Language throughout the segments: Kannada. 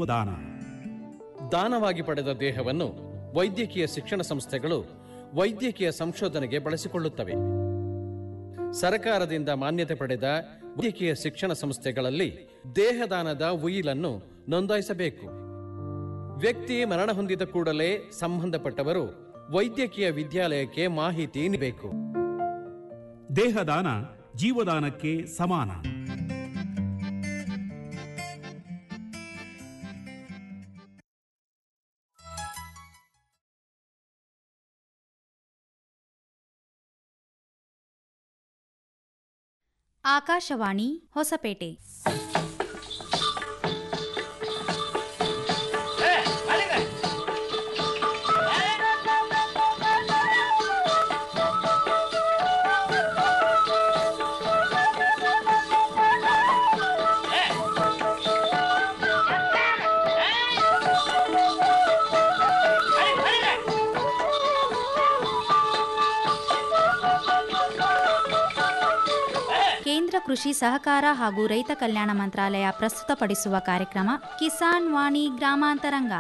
ಜೀವದಾನ ದಾನವಾಗಿ ಪಡೆದ ದೇಹವನ್ನು ವೈದ್ಯಕೀಯ ಶಿಕ್ಷಣ ಸಂಸ್ಥೆಗಳು ವೈದ್ಯಕೀಯ ಸಂಶೋಧನೆಗೆ ಬಳಸಿಕೊಳ್ಳುತ್ತವೆ ಸರಕಾರದಿಂದ ಮಾನ್ಯತೆ ಪಡೆದ ವೈದ್ಯಕೀಯ ಶಿಕ್ಷಣ ಸಂಸ್ಥೆಗಳಲ್ಲಿ ದೇಹದಾನದ ಉಯಿಲನ್ನು ನೋಂದಾಯಿಸಬೇಕು ವ್ಯಕ್ತಿ ಮರಣ ಹೊಂದಿದ ಕೂಡಲೇ ಸಂಬಂಧಪಟ್ಟವರು ವೈದ್ಯಕೀಯ ವಿದ್ಯಾಲಯಕ್ಕೆ ಮಾಹಿತಿ ನೀಡಬೇಕು ದೇಹದಾನ ಜೀವದಾನಕ್ಕೆ ಸಮಾನ ಆಕಾಶವಾಣಿ ಹೊಸಪೇಟೆ ಕೇಂದ್ರ ಕೃಷಿ ಸಹಕಾರ ಹಾಗೂ ರೈತ ಕಲ್ಯಾಣ ಮಂತ್ರಾಲಯ ಪ್ರಸ್ತುತಪಡಿಸುವ ಕಾರ್ಯಕ್ರಮ ಕಿಸಾನ್ ವಾಣಿ ಗ್ರಾಮಾಂತರಂಗ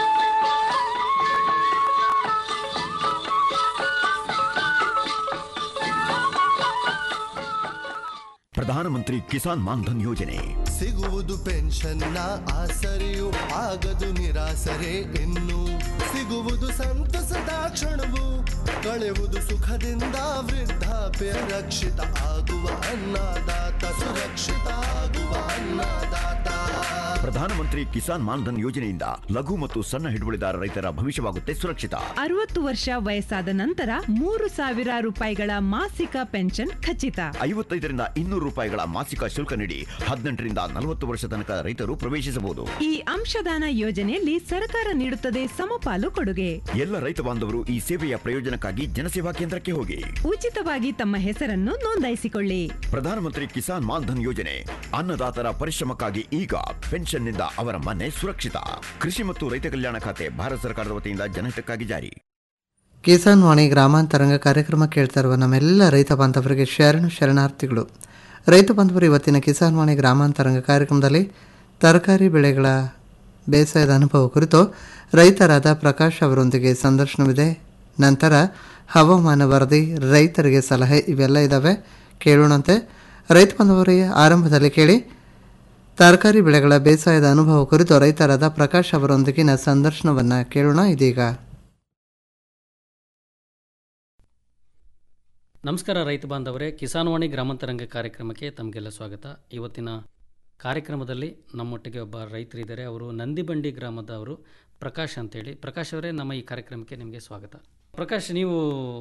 ಪ್ರಧಾನಮಂತ್ರಿ ಕಿಸಾನ್ ಮಾನ್ಧನ್ ಯೋಜನೆ ಸಿಗುವುದು ಪೆನ್ಷನ್ನ ಆಸರೆಯು ಆಗದು ನಿರಾಸರೆ ಇನ್ನು ಸಿಗುವುದು ಸಂತಸದ ಕ್ಷಣವು ಕಳೆಯುವುದು ಸುಖದಿಂದ ವೃದ್ಧಾಪ್ಯ ರಕ್ಷಿತ ಆಗುವ ಅನ್ನದಾತ ಸುರಕ್ಷಿತ ಆಗುವ ಅನ್ನದಾತ ಪ್ರಧಾನಮಂತ್ರಿ ಕಿಸಾನ್ ಮಾನ್ಧನ್ ಯೋಜನೆಯಿಂದ ಲಘು ಮತ್ತು ಸಣ್ಣ ಹಿಡುವಳಿದಾರ ರೈತರ ಭವಿಷ್ಯವಾಗುತ್ತೆ ಸುರಕ್ಷಿತ ಅರವತ್ತು ವರ್ಷ ವಯಸ್ಸಾದ ನಂತರ ಮೂರು ಸಾವಿರ ರೂಪಾಯಿಗಳ ಮಾಸಿಕ ಪೆನ್ಷನ್ ಖಚಿತ ಐವತ್ತೈದರಿಂದ ಇನ್ನೂರು ರೂಪಾಯಿಗಳ ಮಾಸಿಕ ಶುಲ್ಕ ನೀಡಿ ಹದಿನೆಂಟರಿಂದ ನಲವತ್ತು ವರ್ಷ ತನಕ ರೈತರು ಪ್ರವೇಶಿಸಬಹುದು ಈ ಅಂಶದಾನ ಯೋಜನೆಯಲ್ಲಿ ಸರ್ಕಾರ ನೀಡುತ್ತದೆ ಸಮಪಾಲು ಕೊಡುಗೆ ಎಲ್ಲ ರೈತ ಬಾಂಧವರು ಈ ಸೇವೆಯ ಪ್ರಯೋಜನಕ್ಕಾಗಿ ಜನಸೇವಾ ಕೇಂದ್ರಕ್ಕೆ ಹೋಗಿ ಉಚಿತವಾಗಿ ತಮ್ಮ ಹೆಸರನ್ನು ನೋಂದಾಯಿಸಿಕೊಳ್ಳಿ ಪ್ರಧಾನಮಂತ್ರಿ ಕಿಸಾನ್ ಮಾನ್ಧನ್ ಯೋಜನೆ ಅನ್ನದಾತರ ಪರಿಶ್ರಮಕ್ಕಾಗಿ ಈಗ ಪೆನ್ಷನ್ನಿಂದ ಅವರ ಮನೆ ಸುರಕ್ಷಿತ ಕೃಷಿ ಮತ್ತು ರೈತ ಕಲ್ಯಾಣ ಖಾತೆ ಭಾರತ ಸರ್ಕಾರದ ವತಿಯಿಂದ ಜನಹಿತಕ್ಕಾಗಿ ಜಾರಿ ಕಿಸಾನ್ ವಾಣಿ ಗ್ರಾಮಾಂತರಂಗ ಕಾರ್ಯಕ್ರಮ ಕೇಳ್ತಾ ಇರುವ ನಮ್ಮೆಲ್ಲ ರೈತ ಬಾಂಧವರಿಗೆ ಶರಣು ಶರಣಾರ್ಥಿಗಳು ರೈತ ಬಾಂಧವರು ಇವತ್ತಿನ ಕಿಸಾನ್ ವಾಣಿ ಗ್ರಾಮಾಂತರಂಗ ಕಾರ್ಯಕ್ರಮದಲ್ಲಿ ತರಕಾರಿ ಬೆಳೆಗಳ ಬೇಸಾಯದ ಅನುಭವ ಕುರಿತು ರೈತರಾದ ಪ್ರಕಾಶ್ ಅವರೊಂದಿಗೆ ಸಂದರ್ಶನವಿದೆ ನಂತರ ಹವಾಮಾನ ವರದಿ ರೈತರಿಗೆ ಸಲಹೆ ಇವೆಲ್ಲ ಇದ್ದಾವೆ ಕೇಳೋಣಂತೆ ರೈತ ಬಾಂಧವರಿಗೆ ಆರಂಭದಲ್ಲಿ ಕೇಳಿ ತರಕಾರಿ ಬೆಳೆಗಳ ಬೇಸಾಯದ ಅನುಭವ ಕುರಿತು ರೈತರಾದ ಪ್ರಕಾಶ್ ಅವರೊಂದಿಗಿನ ಸಂದರ್ಶನವನ್ನು ಕೇಳೋಣ ಇದೀಗ ನಮಸ್ಕಾರ ರೈತ ಬಾಂಧವರೇ ಕಿಸಾನ್ವಾಣಿ ಗ್ರಾಮಾಂತರಂಗ ಕಾರ್ಯಕ್ರಮಕ್ಕೆ ತಮಗೆಲ್ಲ ಸ್ವಾಗತ ಇವತ್ತಿನ ಕಾರ್ಯಕ್ರಮದಲ್ಲಿ ನಮ್ಮೊಟ್ಟಿಗೆ ಒಬ್ಬ ರೈತರಿದ್ದಾರೆ ಅವರು ನಂದಿಬಂಡಿ ಗ್ರಾಮದವರು ಪ್ರಕಾಶ್ ಅಂತೇಳಿ ಪ್ರಕಾಶ್ ಅವರೇ ನಮ್ಮ ಈ ಕಾರ್ಯಕ್ರಮಕ್ಕೆ ನಿಮಗೆ ಸ್ವಾಗತ ಪ್ರಕಾಶ್ ನೀವು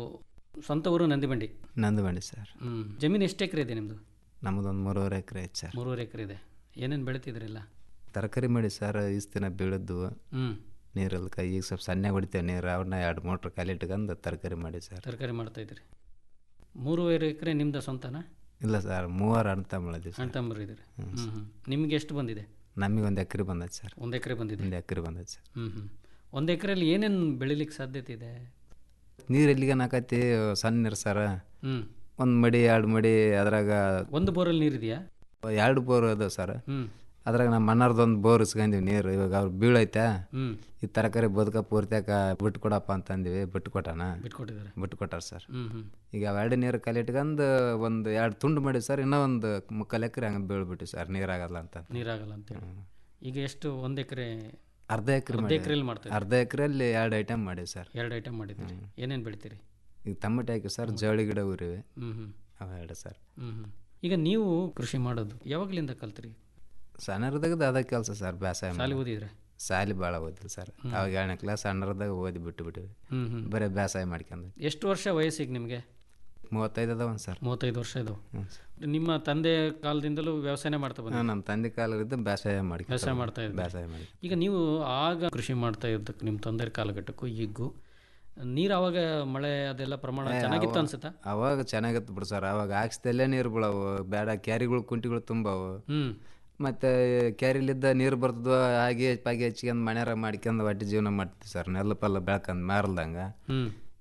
ಸ್ವಂತ ಊರು ನಂದಿಬಂಡಿ ನಂದಬಂಡಿ ಸರ್ ಹ್ಞೂ ಜಮೀನು ಎಷ್ಟು ಎಕರೆ ಇದೆ ನಿಮ್ಮದು ನಮ್ಮದೊಂದು ಮೂರುವರೆ ಎಕರೆ ಐತೆ ಸರ್ ಮೂರುವರೆ ಎಕರೆ ಇದೆ ಏನೇನು ಬೆಳಿತಿದ್ರಿಲ್ಲ ತರಕಾರಿ ಮಾಡಿ ಸರ್ ಇಷ್ಟು ದಿನ ಬೀಳದ್ದು ಹ್ಞೂ ನೀರಲ್ಲಿ ಈಗ ಸ್ವಲ್ಪ ಸಣ್ಣ ಹೊಡಿತೇವೆ ನೀರು ಅವನ್ನ ಎರಡು ಮೋಟ್ರ್ ಕಾಲಿ ಇಟ್ಕೊಂಡು ತರಕಾರಿ ಮಾಡಿ ಸರ್ ತರಕಾರಿ ಮಾಡ್ತಾಯಿದ್ರಿ ಮೂರುವರೆ ಎಕರೆ ನಿಮ್ದು ಸ್ವಂತನಾ ಇಲ್ಲ ಸರ್ ಮೂವರು ಅಣ್ಣ ತಮ್ಮಳಿದ್ವಿ ಅಣ್ಣ ಸರ್ ತಮ್ಮರು ಇದ್ದೀರಿ ಹ್ಞೂ ಹ್ಞೂ ನಿಮ್ಗೆ ಎಷ್ಟು ಬಂದಿದೆ ನಮಗೆ ಒಂದು ಎಕರೆ ಬಂದೈತೆ ಸರ್ ಒಂದು ಎಕರೆ ಬಂದಿದೆ ಒಂದು ಎಕರೆ ಬಂದೈತೆ ಸರ್ ಹ್ಞೂ ಹ್ಞೂ ಒಂದು ಎಕರೆಯಲ್ಲಿ ಏನೇನು ಬೆಳಿಲಿಕ್ಕೆ ಸಾಧ್ಯತೆ ಇದೆ ನೀರು ಎಲ್ಲಿಗೆ ನಾಕೈತಿ ಸಣ್ಣ ನೀರು ಸರ್ ಹ್ಞೂ ಒಂದು ಮಡಿ ಎರಡು ಮಡಿ ಅದ್ರಾಗ ಒಂದು ಬೋರಲ್ಲಿ ನೀರಿದೆಯಾ ಎರಡು ಬೋರ್ ಅದಾವೆ ಸರ್ ಹ್ಞೂ ಅದ್ರಾಗ ನಮ್ಮ ಮಣ್ಣಾರ್ದೊಂದು ಬೋರ್ ಇಸ್ಕೊಂಡಿವಿ ನೀರು ಇವಾಗ ಅವ್ರು ಬೀಳೈತೆ ಹ್ಞೂ ಈ ತರಕಾರಿ ಬದುಕ ಪೂರ್ತಿಯಾಕ ಬಿಟ್ಟು ಕೊಡಪ್ಪ ಅಂತಂದಿವಿ ಬಿಟ್ಟು ಕೊಟ್ಟಾನ ಬಿಟ್ಕೊಟ್ಟಿದ್ದಾರೆ ಬಿಟ್ಟು ಕೊಟ್ಟಾರ ಸರ್ ಹ್ಞೂ ಹ್ಞೂ ಈಗ ಅವೆರಡು ನೀರು ಕಲೆ ಇಟ್ಕೊಂಡು ಒಂದು ಎರಡು ತುಂಡು ಮಾಡಿ ಸರ್ ಇನ್ನೂ ಒಂದು ಮುಕ್ಕಾಲು ಎಕರೆ ಹಂಗೆ ಬೀಳ್ಬಿಟ್ಟು ಸರ್ ನೀರಾಗಲ್ಲ ಅಂತ ನೀರಾಗಲ್ಲ ಅಂತೇಳಿ ಈಗ ಎಷ್ಟು ಒಂದು ಎಕರೆ ಅರ್ಧ ಎಕರೆ ಅರ್ಧ ಮಾಡಿ ಎಕರೆಯಲ್ಲಿ ಮಾಡ್ತೀರಿ ಅರ್ಧ ಎಕರೆಯಲ್ಲಿ ಎರಡು ಐಟಮ್ ಮಾಡಿ ಸರ್ ಎರಡು ಐಟಮ್ ಮಾಡಿದ್ದೀರಿ ಏನೇನು ಬೆಳಿತೀರಿ ಈಗ ಟಮಟೆ ಹಾಕಿ ಸರ್ ಜವಳಿ ಗಿಡ ಊರಿವೆ ಹ್ಞೂ ಹ್ಞೂ ಅವೆರಡು ಸರ್ ಹ್ಞೂ ಹ್ಞೂ ಈಗ ನೀವು ಕೃಷಿ ಮಾಡೋದು ಯಾವಾಗಲಿಂದ ಕಲ್ತ್ರಿ ಸಣ್ಣರದಾಗ ಅದ ಕೆಲಸ ಸರ್ ಬೇಸಾಯ ಶಾಲೆ ಮಾಡೋದು. ಓದಿದ್ರೆ ಶಾಲೆ ಭಾಳ ಓದಿಲ್ಲ ಸರ್ ಅವಾಗ ಏಳನೇ ಕ್ಲಾಸ್ ಸಣ್ಣರದಾಗ ಓದಿ ಬಿಟ್ಟು ಬಿಟ್ಟಿವಿ ಹ್ಞೂ ಹ್ಞೂ ಬರೀ ಬೇಸಾಯ ಮಾಡ್ಕೊಂಡು ಎಷ್ಟು ವರ್ಷ ವಯಸ್ಸಿಗೆ ನಿಮಗೆ ಮೂವತ್ತೈದು ಅದಾವ ಸರ್ ಮೂವತ್ತೈದು ವರ್ಷ ಇದಾವೆ ಹ್ಞೂ ನಿಮ್ಮ ತಂದೆ ಕಾಲದಿಂದಲೂ ವ್ಯವಸಾಯನೇ ಮಾಡ್ತಾ ಬಂದ ನಮ್ಮ ತಂದೆ ಕಾಲದಿಂದ ಬೇಸಾಯ ಮಾಡಿ ವ್ಯವಸಾಯ ಮಾಡ್ತಾ ಇದ್ರಿ. ಬೇಸಾಯ ಮಾಡಿ ಈಗ ನೀವು ಆಗ ಕೃಷಿ ಮಾಡ್ತಾ ಇದ್ದಕ್ಕೆ ನಿಮ್ಮ ತಂದೆ ಕಾಲಘಟ್ಟಕ್ಕೂ ಈಗೂ ನೀರು ಅವಾಗ ಮಳೆ ಅದೆಲ್ಲ ಪ್ರಮಾಣ ಚೆನ್ನಾಗಿತ್ತು ಅನ್ಸುತ್ತಾ ಅವಾಗ ಚೆನ್ನಾಗಿತ್ತು ಬಿಡು ಸರ್ ಅವಾಗ ಹಾಕ್ಸ್ದಲ್ಲೇ ನೀರು ಬೀಳವು ಬೇಡ ಕ್ಯಾರಿಗಳು ಕುಂಟಿಗಳು ತುಂಬವು ಹ್ಞೂ ಮತ್ತು ಕ್ಯಾರಿಲಿದ್ದ ನೀರು ಬರ್ತದೋ ಹಾಗೆ ಪಾಗಿ ಹಚ್ಕೊಂಡು ಮಣ್ಯಾರ ಮಾಡ್ಕೊಂಡು ಒಟ್ಟು ಜೀವನ ಮಾಡ್ತೀವಿ ಸರ್ ನೆಲ್ಲ ಪಲ್ಲ ಬೆಳ್ಕಂದು ಮಾರಲ್ದಂಗೆ ಹ್ಞೂ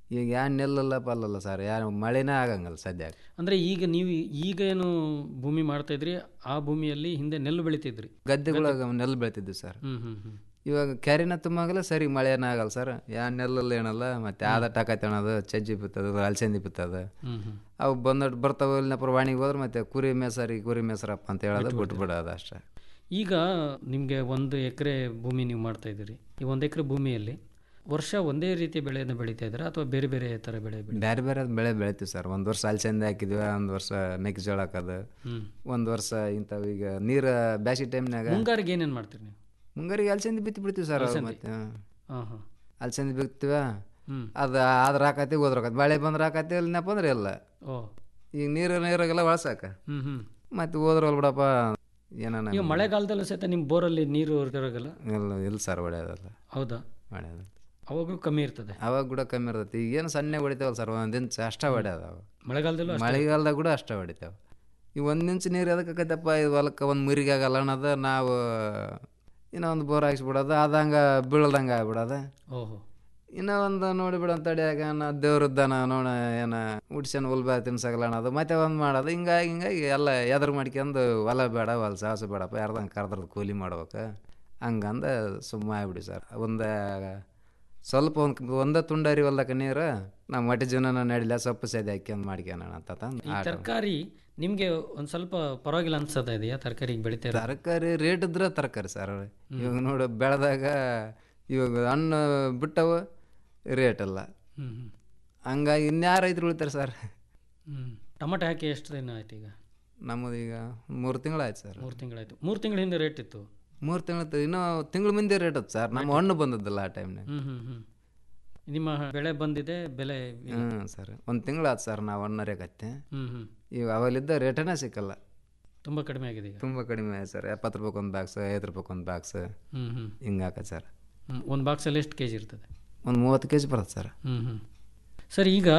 ಈಗ ಯಾನ್ ನೆಲ್ಲಲ್ಲ ಪಲ್ಲಲ್ಲ ಸರ್ ಯಾರು ಮಳೆನೇ ಆಗಂಗಲ್ಲ ಸದ್ಯ ಅಂದರೆ ಈಗ ನೀವು ಈಗ ಏನು ಭೂಮಿ ಮಾಡ್ತಾ ಇದ್ರಿ ಆ ಭೂಮಿಯಲ್ಲಿ ಹಿಂದೆ ನೆಲ್ಲು ಬೆಳಿತಿದ್ರಿ ಗದ್ದೆಗಳಾಗ ನೆಲ್ಲು ಬೆಳಿತಿದ್ವಿ ಸರ್ ಹ್ಮ್ ಹ್ಮ್ ಹ್ಮ್ ಇವಾಗ ಕೆರೆನ ತುಂಬಾಗಲ್ಲ ಸರಿ ಮಳೆನ ಆಗಲ್ಲ ಸರ್ ಯಾನ್ ನೆಲ್ಲಲ್ಲ ಏನಲ್ಲ ಮತ್ತೆ ಆದ ಟಾಕೈತೆ ಅನ್ನೋದು ಚಜ್ಜಿ ಬಿತ್ತದ ಅಲಸಂದಿ ಬಿತ್ತದ ಹ್ಮ್ ಹ್ಮ್ ಅವು ಬಂದ ಬರ್ತಾವ ಇಲ್ಲಪ್ಪ ವಾಣಿಗೆ ಹೋದ್ರೆ ಮತ್ತೆ ಕುರಿ ಮೇಸರಿ ಕುರಿ ಮೇಸರಪ್ಪ ಅಂತ ಹೇಳೋದು ಬಿಟ್ಟು ಬಿಡೋದು ಅಷ್ಟೇ ಈಗ ನಿಮಗೆ ಒಂದು ಎಕರೆ ಭೂಮಿ ನೀವು ಮಾಡ್ತಾ ಇದ್ದೀರಿ ಈ ಒಂದು ಎಕರೆ ಭೂಮಿಯಲ್ಲಿ ವರ್ಷ ಒಂದೇ ರೀತಿಯ ಬೆಳೆಯನ್ನು ಬೆಳೀತಾ ಇದ್ದೀರಾ ಅಥವಾ ಬೇರೆ ಬೇರೆ ಥರ ಬೆಳೆ ಬೆಳಿ ಬೇರೆ ಬೇರೆ ಬೆಳೆ ಬೆಳಿತೀವಿ ಸರ್ ಒಂದು ವರ್ಷ ಅಲಸಂದಿ ಹಾಕಿದ್ವಿ ಒಂದು ವರ್ಷ ಮೆಕ್ಕೆಜೋಳ ಹಾಕೋದು ಹ್ಮ್. ಒಂದು ವರ್ಷ ಇಂಥವು ಈಗ ನೀರು ಬ್ಯಾಸಿಗೆ ಟೈಮ್ನಾಗ ಮುಂಗಾರಿಗೆ ಏನೇನು ಮಾಡ್ತೀರಿ ನೀವು ಮುಂಗಾರಿಗೆ ಅಲಸಂದಿ ಬಿತ್ತಿ ಬಿಡ್ತೀವಿ ಸರ್ ಅಲಸಂದಿ? ಮತ್ತೆ ಹ್ಮ್. ಹಾಂ ಹಾಂ ಅಲಸಂದಿ ಬಿತ್ತೀವ ಹ್ಮ್. ಅದು ಆದ್ರೆ ಹಾಕತಿ ಹೋದ್ರ ಹಾಕತಿ ಮಳೆ ಬಂದ್ರೆ ಹಾಕತಿ ಇಲ್ಲನಪ್ಪ ಅಂದ್ರೆ ಇಲ್ಲ ಓ ಈಗ ನೀರು ನೀರಾಗೆಲ್ಲ ಒಳಸಾಕ ಹ್ಮ್ ಹ್ಮ್ ಮತ್ತೆ ಹೋದ್ರಲ್ಲ ಬಿಡಪ್ಪ ಏನಾನ ಈಗ ಮಳೆಗಾಲದಲ್ಲೂ ಸಹಿತ ನಿಮ್ಮ ಬೋರಲ್ಲಿ ನೀರು ಇರೋಗಲ್ಲ ಇಲ್ಲ ಇಲ್ಲ ಸರ್ ಹೊಡೆಯೋದಲ್ಲ ಹೌದಾ ಹೊಡೆಯೋದು ಅವಾಗಲೂ ಕಮ್ಮಿ ಇರ್ತದೆ ಅವಾಗ ಕೂಡ ಕಮ್ಮಿ ಇರ್ತೈತಿ ಈಗ ಏನು ಸಣ್ಣ ಹೊಡಿತಾವಲ್ಲ ಸರ್ ಒಂದು ಇಂಚ್ ಅಷ್ಟೇ ಹೊಡ್ಯೋದು ಅವು ಮಳೆಗಾಲದಲ್ಲೂ ಅಷ್ಟೇ? ಮಳೆಗಾಲದಾಗ ಕೂಡ ಅಷ್ಟೇ ಹೊಡಿತಾವೆ ಈ ಒಂದು ಇಂಚ್ ನೀರು ಎದಕ್ಕೆ ಆಕೈತಪ್ಪ ಇದು ಹೊಲಕ್ಕೆ ಒಂದು ಮುರಿಗೆ ಆಗಲ್ಲ ಅನ್ನೋದು ನಾವು ಇನ್ನೂ ಒಂದು ಬೋರ್ ಹಾಕ್ಸ್ಬಿಡೋದು ಅದಂಗೆ ಬೀಳ್ದಂಗೆ ಆಗ್ಬಿಡೋದು ಓಹೋ ಇನ್ನೂ ಒಂದು ನೋಡಿಬಿಡ ತಡಿಯಾಗ ನಾ ದೇವ್ರದ್ದಾನ ನೋಡ ಏನ ಉಡ್ಸನ್ ಹುಲ್ಬಾ ತಿನ್ಸಕಲ್ಲ ಅನ್ನೋದು ಮತ್ತೆ ಒಂದು ಮಾಡೋದು ಹಿಂಗಾಗಿ ಹಿಂಗಾಗಿ ಎಲ್ಲ ಎದುರು ಮಾಡ್ಕೊಂಡು ಹೊಲ ಬೇಡ ಹೊಲ ಸಾಹಸ ಬೇಡಪ್ಪ ಯಾರ್ದಂಗೆ ಕರೆದ್ರದ್ದು ಕೂಲಿ ಮಾಡ್ಬೇಕು ಹಂಗಂದ ಸುಮ್ಮ ಆಗ್ಬಿಡಿ ಸರ್ ಒಂದು ಸ್ವಲ್ಪ ಒಂದು ಒಂದೇ ತುಂಡರಿ ಹೊಲ್ದಕ್ಕೆ ನೀರು ನಮ್ಮ ಹೊಟ್ಟೆ ಜೀವನ ನಡಿಲ್ಲ ಸೊಪ್ಪು ಸದಿ ಹಾಕ್ಯಂದು ಮಾಡ್ಕ್ಯಾನ ಅಂತ ತಂದು ಈ ತರಕಾರಿ ನಿಮಗೆ ಒಂದು ಸ್ವಲ್ಪ ಪರವಾಗಿಲ್ಲ ಅನ್ಸದ ಇದೆಯಾ ತರಕಾರಿ ಈಗ ಬೆಳಿತಾ ಇರೋದು? ತರಕಾರಿ ರೇಟ್ ಇದ್ರೆ ತರಕಾರಿ ಸರ್ ಇವಾಗ ನೋಡು ಬೆಳೆದಾಗ ಇವಾಗ ಹಣ್ಣು ಬಿಟ್ಟವು ರೇಟ್ ಇಲ್ಲ ಹ್ಮ್ ಹ್ಮ್ ಹಂಗಾಗಿ ಇನ್ಯಾರು ರೈತರು ಉಳಿತಾರೆ ಸರ್ ಹ್ಮ್ ಟೊಮಟೊ ಹಾಕಿ ಎಷ್ಟು ದಿನ ಆಯ್ತು ಈಗ ನಮ್ಮದು ಈಗ ಮೂರು ತಿಂಗಳಾಯ್ತು ಸರ್ ಮೂರು ತಿಂಗಳಾಯ್ತು ಮೂರು ತಿಂಗಳ ಹಿಂದೆ ರೇಟ್ ಇತ್ತು ಮೂರು ತಿಂಗಳು ಇನ್ನೂ ತಿಂಗಳ ಮುಂದೆ ರೇಟ್ ಇತ್ತು ಸರ್ ನಮ್ಮ ಹಣ್ಣು ಬಂದದ್ದಲ್ಲ ಆ ಟೈಮ್ನಾಗ ಹ್ಮ್ ಹ್ಮ್ ಹ್ಮ್ ನಿಮ್ಮ ಬೆಳೆ ಬಂದಿದೆ ಬೆಲೆ ಇಲ್ಲ. ಹ್ಞೂ ಸರ್ ಒಂದು ತಿಂಗಳಾಯ್ತು ಸರ್ ನಾವು ಹಣ್ಣರೇಕತ್ತೆ ಹ್ಮ್ ಹ್ಮ್ ಈಗ ಅವಲ್ಲಿದ್ದ ರೇಟನೇ ಸಿಕ್ಕಲ್ಲ ತುಂಬ ಕಡಿಮೆ ಆಗಿದೆ ಈಗ ತುಂಬ ಕಡಿಮೆ ಆಯ್ತು ಸರ್ ಎಪ್ಪತ್ತು ರೂಪಾಯಿ ಒಂದು ಬಾಕ್ಸ್ ಐವತ್ತು ರೂಪಾಯಿ ಒಂದು ಬಾಕ್ಸ್ ಹ್ಮ್ ಹ್ಮ್ ಹಿಂಗೆ ಹಾಕತ್ತೆ ಸರ್ ಹ್ಮ್ ಒಂದು ಬಾಕ್ಸಲ್ಲಿ ಎಷ್ಟು ಕೆ ಜಿ ಇರ್ತದೆ ಒಂದು ಮೂವತ್ತು ಕೆ ಜಿ ಬರುತ್ತೆ ಸರ್ ಹ್ಮ್ ಹ್ಮ್ ಸರ್ ಈಗ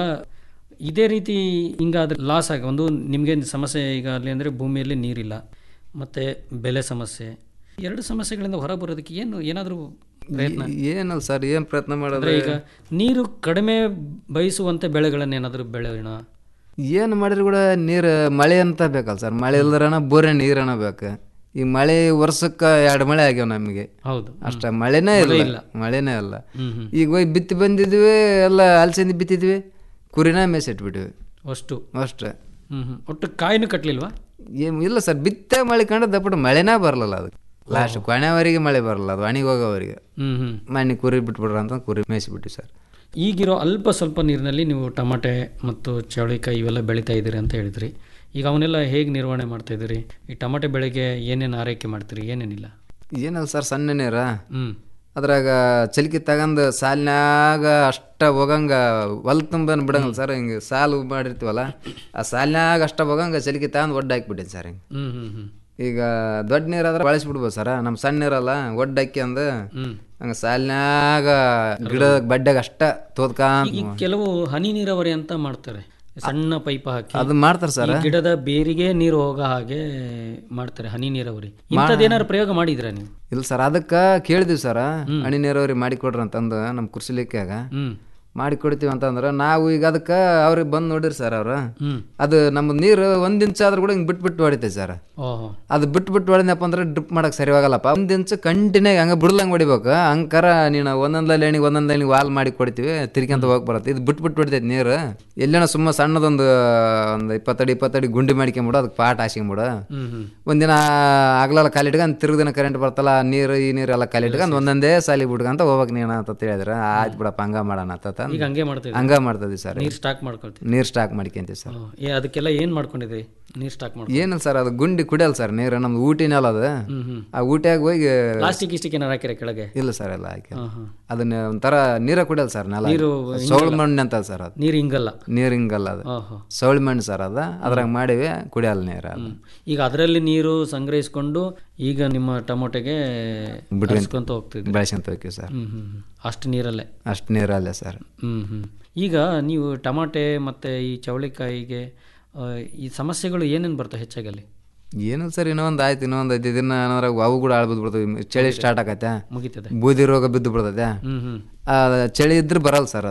ಇದೇ ರೀತಿ ಹಿಂಗಾದ್ರೆ ಲಾಸ್ ಆಗಿ ಒಂದು ನಿಮಗೆ ಸಮಸ್ಯೆ ಈಗ ಅಲ್ಲಿ ಅಂದರೆ ಭೂಮಿಯಲ್ಲಿ ನೀರಿಲ್ಲ ಮತ್ತು ಬೆಲೆ ಸಮಸ್ಯೆ ಎರಡು ಸಮಸ್ಯೆಗಳಿಂದ ಹೊರ ಬರೋದಕ್ಕೆ ಏನು ಏನಾದರೂ ಪ್ರಯತ್ನ ಏನಲ್ಲ ಸರ್ ಏನು ಪ್ರಯತ್ನ ಅಂದರೆ ಮಾಡೋದು ಈಗ ನೀರು ಕಡಿಮೆ ಬಯಸುವಂತೆ ಬೆಳೆಗಳನ್ನು ಏನಾದರೂ ಬೆಳೆಯೋಣ ಏನು ಮಾಡಿದ್ರು ಕೂಡ ನೀರು ಮಳೆ ಅಂತ ಬೇಕಲ್ಲ ಸರ್ ಮಳೆ ಇಲ್ದ್ರನ ಬೋರೆ ನೀರನ ಬೇಕು ಈ ಮಳೆ ವರ್ಷಕ್ಕೆ ಎರಡು ಮಳೆ ಆಗ್ಯಾವ ನಮಗೆ ಹೌದು ಅಷ್ಟ ಮಳೆನೇ ಮಳೆ ಇಲ್ಲ ಇಲ್ಲ. ಮಳೆನೇ ಇಲ್ಲ ಹ್ಮ್ ಹ್ಮ್. ಈಗ ಹೋಗಿ ಬಿತ್ತಿ ಬಂದಿದ್ವಿ ಎಲ್ಲ ಅಲಸಂದಿ ಬಿತ್ತಿದ್ವಿ ಕುರಿನ ಮೇಸಿಟ್ಬಿಟ್ವಿ ಅಷ್ಟು ಅಷ್ಟೇ ಹ್ಮ್ ಹ್ಮ್ ಒಟ್ಟು ಕಾಯಿನೂ ಕಟ್ಟಲಿಲ್ವಾ ಏನು ಇಲ್ಲ ಸರ್ ಬಿತ್ತೆ ಮಳೆ ಕಂಡು ದಪ್ಪಟ್ಟು ಮಳೆನೇ ಬರಲಿಲ್ಲ ಅದಕ್ಕೆ ಲಾಸ್ಟ್ ಕೊನೆವರೆಗೆ ಮಳೆ ಬರಲ್ಲ ಅದು ಹಣಿಗೆ ಹೋಗೋವರೆಗೆ ಹ್ಮ್ ಹ್ಮ್ ಮನೆ ಕುರಿ ಬಿಟ್ಬಿಡ್ರ ಅಂತ ಕುರಿ ಮೇಯಿಸಿಬಿಟ್ವಿ ಸರ್ ಈಗಿರೋ ಅಲ್ಪ ಸ್ವಲ್ಪ ನೀರಿನಲ್ಲಿ ನೀವು ಟಮಾಟೆ ಮತ್ತು ಚೌಳಿಕಾಯಿ ಇವೆಲ್ಲ ಬೆಳೀತಾ ಇದ್ದೀರಿ ಅಂತ ಹೇಳಿದ್ರಿ ಈಗ ಅವನ್ನೆಲ್ಲ ಹೇಗೆ ನಿರ್ವಹಣೆ ಮಾಡ್ತಾ ಇದ್ದೀರಿ ಈ ಟಮಾಟೆ ಬೆಳೆಗೆ ಏನೇನು ಆರೈಕೆ ಮಾಡ್ತೀರಿ ಏನೇನಿಲ್ಲ ಏನಲ್ಲ ಸರ್ ಸಣ್ಣ ನೀರ ಹ್ಮ್ ಅದ್ರಾಗ ಚಲಿಕೆ ತಗಂದು ಸಾಲಿನಾಗ ಅಷ್ಟ ಹೋಗಂಗ ಹೊಲ್ ತುಂಬನ್ ಬಿಡಂಗಲ್ಲ ಸರ್ ಹಿಂಗೆ ಸಾಲು ಮಾಡಿರ್ತೀವಲ್ಲ ಆ ಸಾಲಿನಾಗ ಅಷ್ಟ ಹೋಗಂಗ ಚಲಿಕೆ ತಗಂದು ಒಡ್ಡು ಹಾಕ್ಬಿಟ್ಟಿನಿ ಸರ್ ಹಿಂಗೆ ಹ್ಮ್ ಹ್ಮ್ ಹ್ಮ್ ಈಗ ದೊಡ್ಡ ನೀರಾದ್ರೆ ಬಳಸ್ಬಿಡ್ಬೋದು ಸರ್ ನಮ್ಮ ಸಣ್ಣ ನೀರಲ್ಲ ಒಡ್ಡು ಹಾಕಿ ಅಂದು ಹ್ಮ್. ಹಂಗೆ ಸಾಲಿನಾಗ ಗಿಡದ ಬಡ್ಡೆಗೆ ಅಷ್ಟ ತೋದ್ಕಾಂತ ಈಗ ಕೆಲವು ಹನಿ ನೀರಾವರಿ ಅಂತ ಮಾಡ್ತಾರೆ ಸಣ್ಣ ಪೈಪ್ ಹಾಕಿ ಅದು ಮಾಡ್ತಾರೆ ಸರ್ ಈ ಗಿಡದ ಬೇರಿಗೆ ನೀರು ಹೋಗೋ ಹಾಗೆ ಮಾಡ್ತಾರೆ ಹನಿ ನೀರಾವರಿ ಇಂಥದ್ದೇನಾದ್ರು ಪ್ರಯೋಗ ಮಾಡಿದ್ರಾ ನೀವು ಇಲ್ಲ ಸರ್ ಅದಕ್ಕೆ ಕೇಳಿದ್ವಿ ಸರ್ ಹನಿ ನೀರಾವರಿ ಮಾಡಿಕೊಡ್ರಿ ಅಂತಂದು ನಮ್ಮ ಕೃಷಿಲಿಕ್ಕಾಗ ಹ್ಮ್ ಮಾಡಿ ಕೊಡ್ತೀವಿ ಅಂತಂದ್ರೆ ನಾವು ಈಗ ಅದಕ್ಕೆ ಅವ್ರಿಗೆ ಬಂದು ನೋಡಿರಿ ಸರ್ ಅವ್ರು ಹ್ಮ್ ಅದು ನಮ್ಮ ನೀರು ಒಂದ್ ಇಂಚ್ ಆದ್ರೂ ಕೂಡ ಹಿಂಗೆ ಬಿಟ್ಟು ಬಿಟ್ಟು ಹೊಡಿತೈತೆ ಸರ್ ಓಹೋ ಅದು ಬಿಟ್ಟು ಬಿಟ್ಟು ಹೊಡೆದಪ್ಪ ಅಂದ್ರೆ ಡ್ರಿಪ್ ಮಾಡಕ್ ಸರಿಯಾಗಲ್ಲಪ್ಪ ಒಂದ್ ಇಂಚ್ ಕಂಟಿನ್ಯೂ ಹಂಗೆ ಬಿಡ್ಲಂಗೆ ಹೊಡಿಬೇಕು ಹಂಗಾರ ನೀನು ಒಂದೊಂದ್ ಲೈನಿಗೆ ಒಂದೊಂದ್ ಲೈನಿಗೆ ವಾಲ್ ಮಾಡಿ ಕೊಡ್ತೀವಿ ತಿರ್ಕೊಂತ ಹೋಗಿ ಬರುತ್ತೆ ಇದು ಬಿಟ್ಟು ಬಿಟ್ಟು ಹೊಡಿತೈತೆ ನೀರು ಎಲ್ಲೇನೋ ಸುಮ್ಮ ಸಣ್ಣದೊಂದು ಒಂದು ಇಪ್ಪತ್ತಡಿ ಇಪ್ಪತ್ತಡಿ ಗುಂಡಿ ಮಾಡ್ಕೊಂಬಿಡು ಅದಕ್ಕೆ ಪಾಟ್ ಹಾಸ್ಕೊಂಬಿಡು ಹ್ಮ್ ಹ್ಮ್ ಒಂದಿನ ಆಗ್ಲೆಲ್ಲ ಖಾಲಿ ಇಟ್ಕೊಂಡು ತಿರ್ಗ ದಿನ ಕರೆಂಟ್ ಬರ್ತಲ್ಲ ನೀರು ಈ ನೀರು ಎಲ್ಲ ಖಾಲಿ ಇಟ್ಕೊಂಡು ಒಂದೊಂದೇ ಸಾಲಿ ಬಿಡ್ಕಂತ ಹೋಗ್ಬೇಕು ನೀನು ಅಂತ ಹೇಳಿದ್ರೆ ಆಯ್ತು ಬಿಡಪ್ಪ ಹಂಗ ಮಾಡೋಣ ಅಂತ ಈಗ ಹಂಗೆ ಮಾಡ್ತಿದ್ದೀರಿ? ಹಂಗ ಮಾಡ್ತದ್ವಿ ಸರ್ ನೀರು ಸ್ಟಾಕ್ ಮಾಡ್ಕೊಳ್ತೀವಿ ನೀರು ಸ್ಟಾಕ್ ಮಾಡ್ಕೊಂತೀವಿ ಸರ್ ಏ ಅದಕ್ಕೆಲ್ಲ ಏನು ಮಾಡ್ಕೊಂಡಿದ್ರಿ ನೀರು ಸ್ಟಾಕ್ ಮಾಡ್ಕೊ ಏನಿಲ್ಲ ಸರ್ ಅದು ಗುಂಡಿ ಕುಡಿಯಲ್ಲ ಸರ್ ನೀರು ನಮ್ದು ಊಟಿನೆಲ್ಲ ಅದು ಹ್ಮ್ ಹ್ಮ್ ಆ ಊಟ್ಯಾಗ ಹೋಗಿ ಪ್ಲಾಸ್ಟಿಕ್ ಇಸ್ಟಿಕ್ ಏನಾರು ಹಾಕಿರ ಕೆಳಗೆ ಇಲ್ಲ ಸರ್ ಎಲ್ಲ ಹಾಕಿ ಹಾ ಹಾ ಅದನ್ನ ಒಂಥರ ನೀರ ಕುಡಿಯಲ್ಲ ಸರ್ ನೆಲ ನೀರು ಸೌಳು ಮಣ್ಣು ಅಂತ ಸರ್ ಅದು ನೀರು ಹಿಂಗಲ್ಲ ನೀರು ಹಿಂಗಲ್ಲ ಅದು ಓಹೋ ಸೌಳು ಮಣ್ಣು ಸರ್ ಅದ ಅದ್ರಾಗ ಮಾಡಿವಿ ಕುಡಿಯಲ್ಲ ನೀರು ಅದು ಈಗ ಅದರಲ್ಲಿ ನೀರು ಸಂಗ್ರಹಿಸ್ಕೊಂಡು ಈಗ ನಿಮ್ಮ ಟೊಮೊಟೊಗೆ ಬೆಳೆಸ್ಕೊಂತ ಹೋಗ್ತಿದ್ರಿ ಬೆಳೆಸಂತ ಹೋಗ್ತೀವಿ ಸರ್ ಹ್ಮ್ ಹ್ಮ್ ಹ್ಮ್. ಅಷ್ಟು ನೀರಲ್ಲೇ ಅಷ್ಟು ನೀರಲ್ಲೇ ಸರ್ ಹ್ಮ್ ಹ್ಮ್ ಈಗ ನೀವು ಟಮಾಟೆ ಮತ್ತು ಈ ಚವಳಿಕಾಯಿಗೆ ಆ, ಈ ಸಮಸ್ಯೆಗಳು ಏನೇನು ಬರ್ತವೆ ಹೆಚ್ಚಾಗಿ ಅಲ್ಲಿ ಏನಿಲ್ಲ ಸರ್ ಇನ್ನೊಂದು ಆಯ್ತು ಇನ್ನೊಂದು ಐದು ದಿನ ಏನಾರ ಅವು ಕೂಡ ಆಳ್ಬೋದು ಬಿಡ್ತವೆ ಚಳಿ ಸ್ಟಾರ್ಟ್ ಆಗತ್ತೆ ಮುಗಿತದೆ ಬೂದಿ ರೋಗ ಬಿದ್ದು ಬಿಡ್ತದೆ ಹ್ಮ್ ಹ್ಮ್ ಆ, ಚಳಿ ಇದ್ರೆ ಬರಲ್ಲ ಸರ್ ಅದು